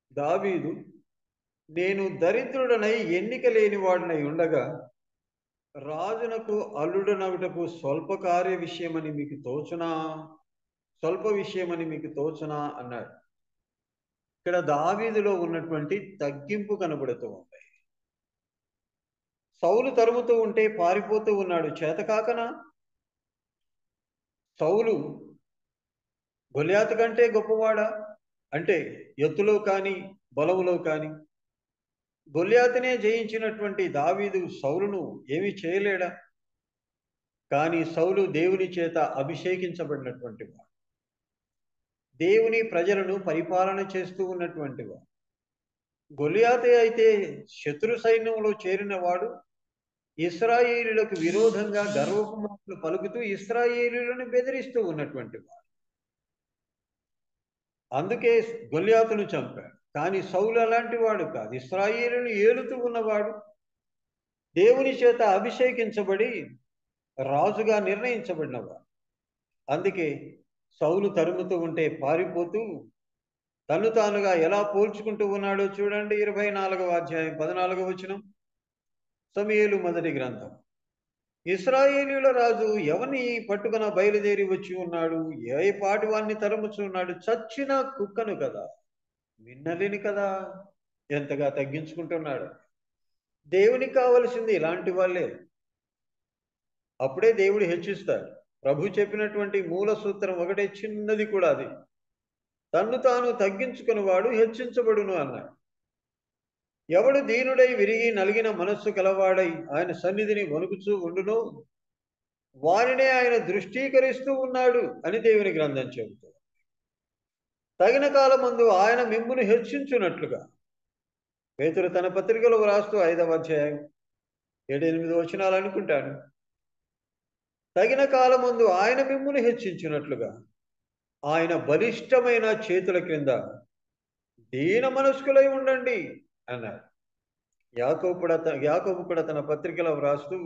దావీదు నేను దరిద్రుడనై ఎన్నిక లేని వాడినై ఉండగా రాజునకు అల్లుడనగుటకు స్వల్ప కార్య విషయమని మీకు తోచునా స్వల్ప విషయమని మీకు తోచునా అన్నాడు ఇక్కడ దావీదులో ఉన్నటువంటి తగ్గింపు కనబడుతూ ఉంది సౌలు తరుముతూ ఉంటే పారిపోతూ ఉన్నాడు చేతకాకనా సౌలు గొలియాత కంటే గొప్పవాడా అంటే ఎత్తులో కానీ బలములో కానీ గొల్యాతనే జయించినటువంటి దావీదు సౌలును ఏమీ చేయలేడా కానీ సౌలు దేవుని చేత అభిషేకించబడినటువంటి వాడు దేవుని ప్రజలను పరిపాలన చేస్తూ ఉన్నటువంటి వాడు గొలియాతే అయితే శత్రు సైన్యంలో చేరిన వాడు ఇస్రాయేలులకు విరోధంగా గర్వపు మాటలు పలుకుతూ ఇస్రాయేలులను బెదిరిస్తూ ఉన్నటువంటి వాడు అందుకే గొల్యాతును చంపాడు కానీ సౌలు అలాంటి వాడు కాదు ఇస్రాయేలును ఏలుతూ ఉన్నవాడు దేవుని చేత అభిషేకించబడి రాజుగా నిర్ణయించబడినవాడు అందుకే సౌలు తరుముతూ ఉంటే పారిపోతూ తను తానుగా ఎలా పోల్చుకుంటూ ఉన్నాడో చూడండి ఇరవై నాలుగవ అధ్యాయం పద్నాలుగవ వచనం సమయలు మొదటి గ్రంథం ఇస్రాయేలీల రాజు ఎవరిని పట్టుకున బయలుదేరి వచ్చి ఉన్నాడు ఏ పాటి వాడిని తరుముచున్నాడు చచ్చిన కుక్కను కదా విన్నలేని కదా ఎంతగా తగ్గించుకుంటున్నాడు దేవునికి కావలసింది ఇలాంటి వాళ్ళే అప్పుడే దేవుడు హెచ్చిస్తాడు ప్రభు చెప్పినటువంటి మూల సూత్రం ఒకటే చిన్నది కూడా అది తన్ను తాను తగ్గించుకుని వాడు హెచ్చించబడును అన్నాడు ఎవడు దీనుడై విరిగి నలిగిన మనస్సు కలవాడై ఆయన సన్నిధిని వణుకుచూ ఉండునో వారినే ఆయన దృష్టీకరిస్తూ ఉన్నాడు అని దేవుని గ్రంథం చెబుతుంది తగిన కాలమందు ఆయన మిమ్మును హెచ్చించున్నట్లుగా పేతురు తన పత్రికలో వ్రాస్తూ ఐదవ అధ్యాయం ఏడెనిమిది వచనాలు అనుకుంటాను తగిన కాలమందు ఆయన మిమ్మును హెచ్చించినట్లుగా ఆయన బలిష్టమైన చేతుల క్రింద దీన మనస్కులై ఉండండి అన్నారు యాకోబు కూడా యాకోబు కూడా తన పత్రికలో వ్రాస్తూ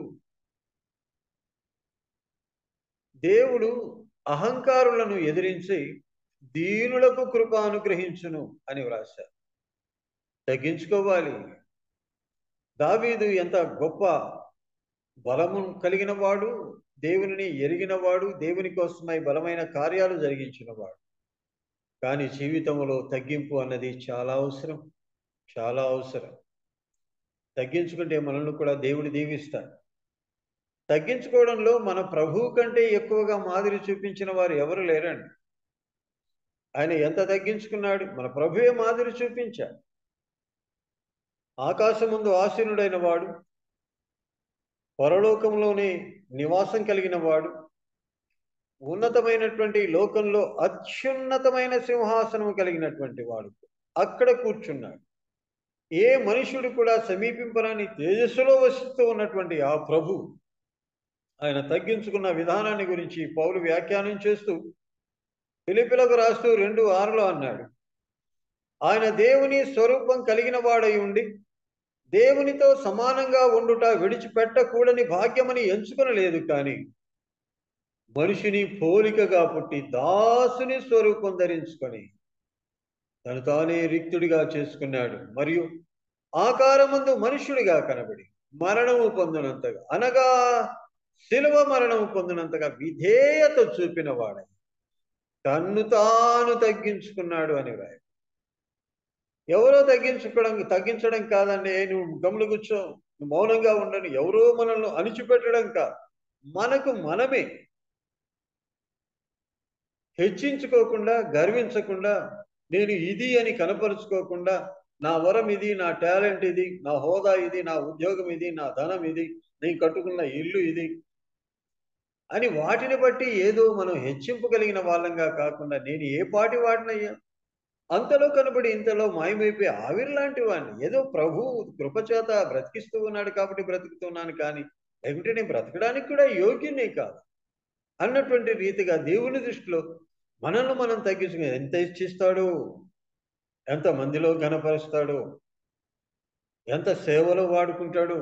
దేవుడు అహంకారులను ఎదిరించి దీనులకు కృప అనుగ్రహించును అని వ్రాశారు తగ్గించుకోవాలి దావీదు ఎంత గొప్ప బలము కలిగిన వాడు దేవునిని ఎరిగిన వాడు దేవుని కోసమై బలమైన కార్యాలు జరిగించిన వాడు కానీ జీవితంలో తగ్గింపు అన్నది చాలా అవసరం చాలా అవసరం తగ్గించుకుంటే మనల్ని కూడా దేవుడు దీవిస్తాడు తగ్గించుకోవడంలో మన ప్రభువు కంటే ఎక్కువగా మాదిరి చూపించిన వారు ఎవరు లేరండి ఆయన ఎంత తగ్గించుకున్నాడు మన ప్రభువే మాదిరి చూపించాడు ఆకాశం ముందు ఆసీనుడైన వాడు పరలోకంలోనే నివాసం కలిగిన వాడు ఉన్నతమైనటువంటి లోకంలో అత్యున్నతమైన సింహాసనం కలిగినటువంటి వాడు అక్కడ కూర్చున్నాడు ఏ మనుషుడు కూడా సమీపింపరాని తేజస్సులో వసిస్తూ ఉన్నటువంటి ఆ ప్రభు ఆయన తగ్గించుకున్న విధానాన్ని గురించి పౌలు వ్యాఖ్యానం చేస్తూ పిలిపిలకు రాస్తూ రెండు ఆరులో అన్నాడు ఆయన దేవుని స్వరూపం కలిగిన వాడై ఉండి దేవునితో సమానంగా ఉండుట విడిచిపెట్టకూడని భాగ్యమని ఎంచుకొనలేదు కానీ మనిషిని పోలికగా పుట్టి దాసుని స్వరూపం ధరించుకొని తను తానే రిక్తుడిగా చేసుకున్నాడు మరియు ఆకారమందు మనుష్యుడిగా కనబడి మరణము పొందినంతగా అనగా శిలువ మరణము పొందినంతగా విధేయత చూపిన వాడై తన్ను తాను తగ్గించుకున్నాడు అని రాయ ఎవరో తగ్గించుకోవడం తగ్గించడం కాదండి నువ్వు గమ్ములు కూర్చో నువ్వు మౌనంగా ఉండని ఎవరో మనల్ని అణిచిపెట్టడం కాదు మనకు మనమే హెచ్చించుకోకుండా గర్వించకుండా నేను ఇది అని కనపరుచుకోకుండా నా వరం ఇది నా టాలెంట్ ఇది నా హోదా ఇది నా ఉద్యోగం ఇది నా ధనం ఇది నేను కట్టుకున్న ఇల్లు ఇది అని వాటిని బట్టి ఏదో మనం హెచ్చింపగలిగిన వాళ్ళంగా కాకుండా నేను ఏ పాటి వాడినయ్యా అంతలో కనబడి ఇంతలో మాయమైపోయి ఆవిర్లాంటి వాడిని ఏదో ప్రభు కృపచేత బ్రతికిస్తూ ఉన్నాడు కాబట్టి బ్రతుకుతున్నాను కానీ లేకుంటే నేను బ్రతకడానికి కూడా యోగ్యునే కాదు అన్నటువంటి రీతిగా దేవుని దృష్టిలో మనల్ని మనం తగ్గించుకుని ఎంత ఇచ్చిస్తాడు ఎంత మందిలో గనపరుస్తాడు ఎంత సేవలో వాడుకుంటాడు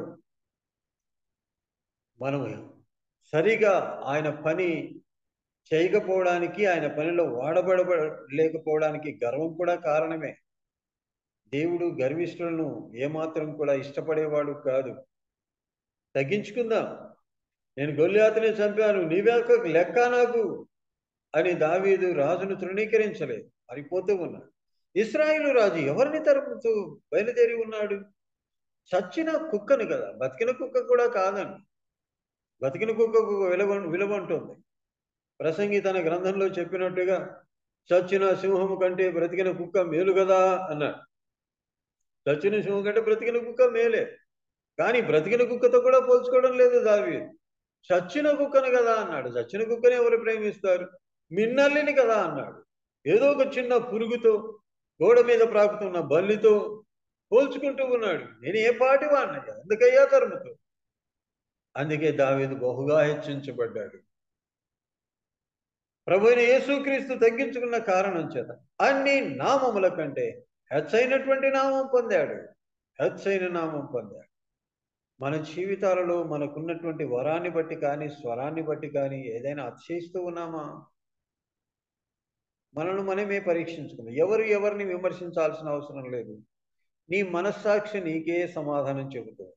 మనం సరిగా ఆయన పని చేయకపోవడానికి ఆయన పనిలో వాడబడ లేకపోవడానికి గర్వం కూడా కారణమే దేవుడు గర్విష్ఠులను ఏమాత్రం కూడా ఇష్టపడేవాడు కాదు తగ్గించుకుందాం నేను గొల్లియాతని చంపాను నీవే ఒక లెక్క నాకు అని దావీదు రాజును తృణీకరించలేదు మారిపోతూ ఉన్నాడు ఇస్రాయిలు రాజు ఎవరిని తరుపుతూ బయలుదేరి ఉన్నాడు చచ్చిన కుక్కను కదా బతికిన కుక్క కూడా కాదండి బతికిన కుక్కకు విలువ విలువ ఉంటుంది ప్రసంగి తన గ్రంథంలో చెప్పినట్టుగా చచ్చిన సింహము కంటే బ్రతికిన కుక్క మేలు కదా అన్నాడు చచ్చిన సింహం కంటే బ్రతికిన కుక్క మేలే కానీ బ్రతికిన కుక్కతో కూడా పోల్చుకోవడం లేదు దావి చచ్చిన కుక్కను కదా అన్నాడు చచ్చిన కుక్కని ఎవరు ప్రేమిస్తారు మిన్నల్లిని కదా అన్నాడు ఏదో ఒక చిన్న పురుగుతో గోడ మీద ప్రాకుతున్న బల్లితో పోల్చుకుంటూ ఉన్నాడు నేను ఏ పాటి వాడినయ్యా అందుకయ్యా తరుముతో అందుకే దావీదు బహుగా హెచ్చించబడ్డాడు ప్రభు అయిన యేసుక్రీస్తు తగ్గించుకున్న కారణం చేత అన్ని నామముల కంటే హెచ్చైనటువంటి నామం పొందాడు హెచ్చైన నామం పొందాడు మన జీవితాలలో మనకున్నటువంటి వరాన్ని బట్టి కానీ స్వరాన్ని బట్టి కానీ ఏదైనా అతిశయిస్తూ ఉన్నామా మనల్ని మనమే పరీక్షించుకుందాం ఎవరు ఎవరిని విమర్శించాల్సిన అవసరం లేదు నీ మనస్సాక్షి నీకే సమాధానం చెబుతుంది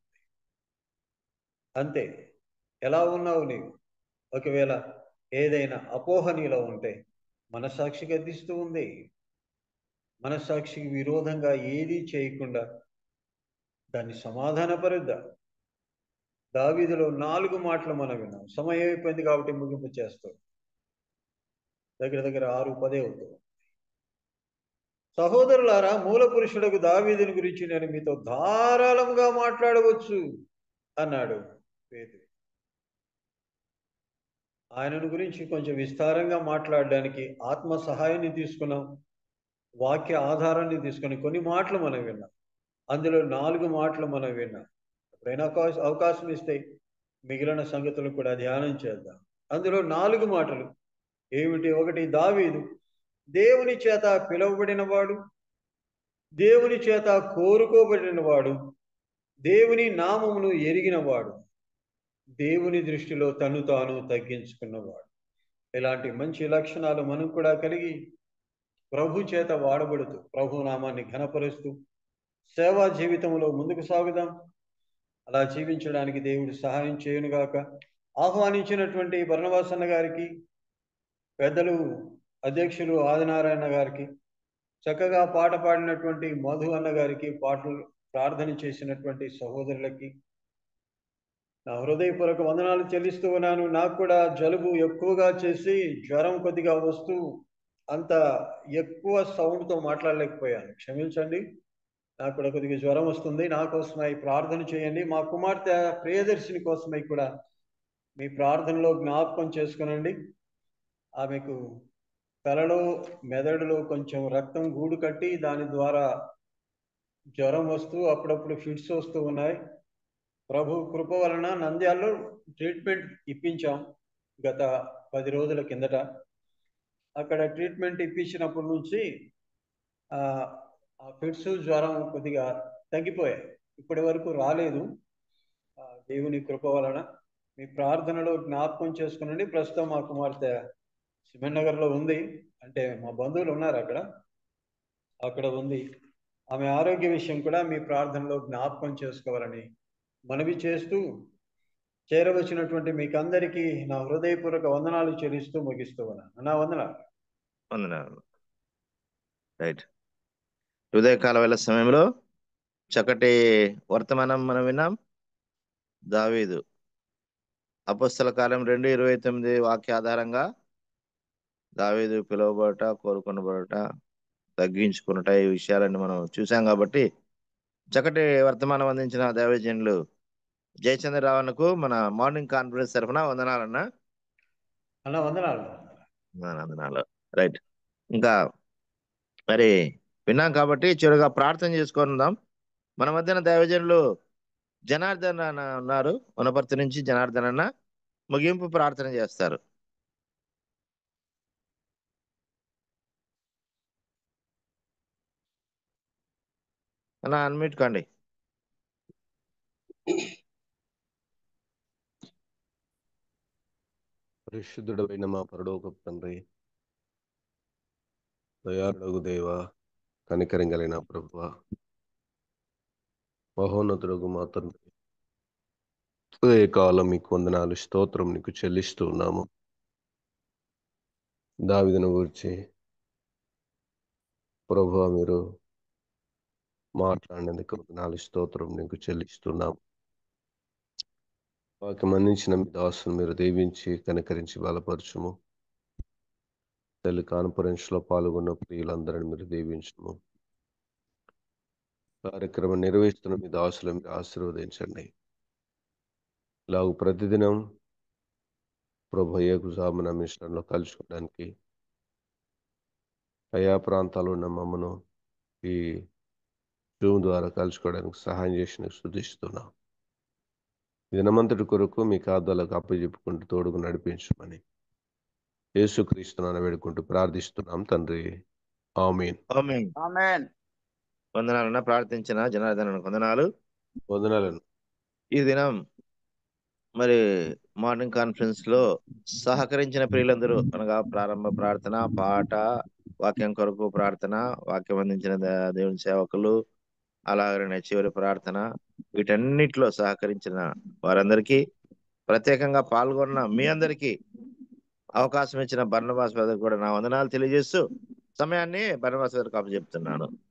అంతే ఎలా ఉన్నావు నీవు ఒకవేళ ఏదైనా అపోహ నీలో ఉంటే మనస్సాక్షి గద్దిస్తూ ఉంది మనస్సాక్షికి విరోధంగా ఏదీ చేయకుండా దాన్ని సమాధానపరుద్దా దావీదులో నాలుగు మాటలు మనం విన్నాం సమయం అయిపోయింది కాబట్టి ముగింపు చేస్తాం దగ్గర దగ్గర ఆరు పదే అవుతుంది సహోదరులారా మూల పురుషుడకు దావీదుని గురించి నేను మీతో ధారాళంగా మాట్లాడవచ్చు అన్నాడు పేతురు ఆయనను గురించి కొంచెం విస్తారంగా మాట్లాడడానికి ఆత్మ సహాయాన్ని తీసుకున్నాం వాక్య ఆధారాన్ని తీసుకొని కొన్ని మాటలు మనం విన్నాం అందులో నాలుగు మాటలు మనం విన్నాం ఎప్పుడైనా అవకాశం అవకాశం ఇస్తే మిగిలిన సంగతులు కూడా ధ్యానం చేద్దాం అందులో నాలుగు మాటలు ఏమిటి ఒకటి దావీదు దేవుని చేత పిలువబడినవాడు దేవుని చేత కోరుకోబడినవాడు దేవుని నామమును ఎరిగినవాడు దేవుని దృష్టిలో తను తాను తగ్గించుకున్నవాడు ఇలాంటి మంచి లక్షణాలు మనం కూడా కలిగి ప్రభు చేత వాడబడుతూ ప్రభు నామాన్ని ఘనపరుస్తూ సేవా జీవితంలో ముందుకు సాగుదాం అలా జీవించడానికి దేవుడు సహాయం చేయునుగాక ఆహ్వానించినటువంటి భరణవాసన్న గారికి పెద్దలు అధ్యక్షులు ఆదినారాయణ గారికి చక్కగా పాట పాడినటువంటి మధు అన్న గారికి పాటలు ప్రార్థన చేసినటువంటి సహోదరులకి నా హృదయపూర్వక వందనాలు చెల్లిస్తూ ఉన్నాను నాకు కూడా జలుబు ఎక్కువగా చేసి జ్వరం కొద్దిగా వస్తూ అంత ఎక్కువ సౌండ్తో మాట్లాడలేకపోయాను క్షమించండి నాకు కూడా కొద్దిగా జ్వరం వస్తుంది నా కోసమై ప్రార్థన చేయండి మా కుమార్తె ప్రియదర్శిని కోసమై కూడా మీ ప్రార్థనలో జ్ఞాపకం చేసుకునండి ఆమెకు తలలో మెదడులో కొంచెం రక్తం గూడు కట్టి దాని ద్వారా జ్వరం వస్తూ అప్పుడప్పుడు ఫిట్స్ వస్తూ ఉన్నాయి ప్రభు కృప వలన నంద్యాలలో ట్రీట్మెంట్ ఇప్పించాం గత పది రోజుల కిందట అక్కడ ట్రీట్మెంట్ ఇప్పించినప్పటి నుంచి ఆ ఫిట్స్ జ్వరం కొద్దిగా తగ్గిపోయాయి ఇప్పటి వరకు రాలేదు దేవుని కృప వలన మీ ప్రార్థనలో జ్ఞాపకం చేసుకునండి ప్రస్తుతం మా కుమార్తె సిమెంట్ నగర్లో ఉంది అంటే మా బంధువులు ఉన్నారు అక్కడ అక్కడ ఉంది ఆమె ఆరోగ్య విషయం కూడా మీ ప్రార్థనలో జ్ఞాపకం చేసుకోవాలని మనవి చేస్తూ చేరవచ్చినటువంటి మీకు అందరికీ నా హృదయపూర్వక వందనాలు చెల్లిస్తూ ముగిస్తూ ఉన్నాను నా వందనాలు వందనాలు రైట్ ఉదయకాల వేళ సమయంలో చక్కటి వర్తమానం మనం విన్నాం దావీదు అపస్తుల కాలం రెండు ఇరవై తొమ్మిది వాక్య ఆధారంగా దావీదు పిలువబడట కోరుకొనబడట తగ్గించుకున్నట ఈ విషయాలన్నీ మనం చూసాం కాబట్టి చక్కటి వర్తమానం అందించిన దేవజనులు జయచంద్ర రావణకు మన మార్నింగ్ కాన్ఫరెన్స్ తరఫున వందనాలన్నా అన్న వందనాలు వందనాలు రైట్ ఇంకా మరి విన్నాం కాబట్టి చివరిగా ప్రార్థన చేసుకుందాం మన మధ్యన దైవజనులు జనార్దన్ అన్న ఉన్నారు వనపర్తి నుంచి జనార్దన్ అన్న ముగింపు ప్రార్థన చేస్తారు అన్న అన్మ్యూట్ కండి పరిశుద్ధుడమైన మా పరలోక తండ్రి దయాళుడు దేవ కనికరం కలిగిన ప్రభువ మహోన్నతుడుగు మా తండ్రి ఉదయకాలం మీకు వందనాలు స్తోత్రం నీకు చెల్లిస్తూ ఉన్నాము దావిదను గురించి ప్రభు మీరు మాట్లాడినందుకు వందనాలు స్తోత్రం నీకు చెల్లిస్తున్నాము వాక్యం అందించిన మీ దాసును మీరు దీవించి కనికరించి బలపరచుము తల్లి కాన్ఫరెన్స్ లో పాల్గొన్న ప్రియులందరిని మీరు దీవించము కార్యక్రమం నిర్వహిస్తున్న మీ దాసులు మీరు ఆశీర్వదించండి ఇలాగ ప్రతిదినం ప్రభు ఏకుజామున మిషన్లో కలుసుకోవడానికి అయా ప్రాంతాల్లో ఉన్న మమ్మను ఈ జూమ్ ద్వారా కలుసుకోవడానికి సహాయం చేసిన శుద్ధిస్తున్నాం దినమంతటి కొరకు మీ కాదాలకు అప్పచెప్పుకుంటూ తోడుకు నడిపించమని యేసుక్రీస్తునాన్ని వేడుకుంటూ ప్రార్థిస్తున్నాం తండ్రి ఆమీన్ ఆమేన్. ఆమెన్ వందనాలన్న ప్రార్థించిన జనార్దన వందనాలు వందనాలను ఈ దినం మరి మార్నింగ్ కాన్ఫరెన్స్ లో సహకరించిన ప్రియులందరూ అనగా ప్రారంభ ప్రార్థన పాట వాక్యం కొరకు ప్రార్థన వాక్యం అందించిన దే- దేవుని సేవకులు అలాగనే చివరి ప్రార్థన వీటన్నిటిలో సహకరించిన వారందరికీ ప్రత్యేకంగా పాల్గొన్న మీ అందరికీ అవకాశం ఇచ్చిన బర్ణవాస్ బ్రదర్ కూడా నా వందనాలు తెలియజేస్తూ సమయాన్ని బర్ణవాస్ గారికి అప్పచెప్తున్నాను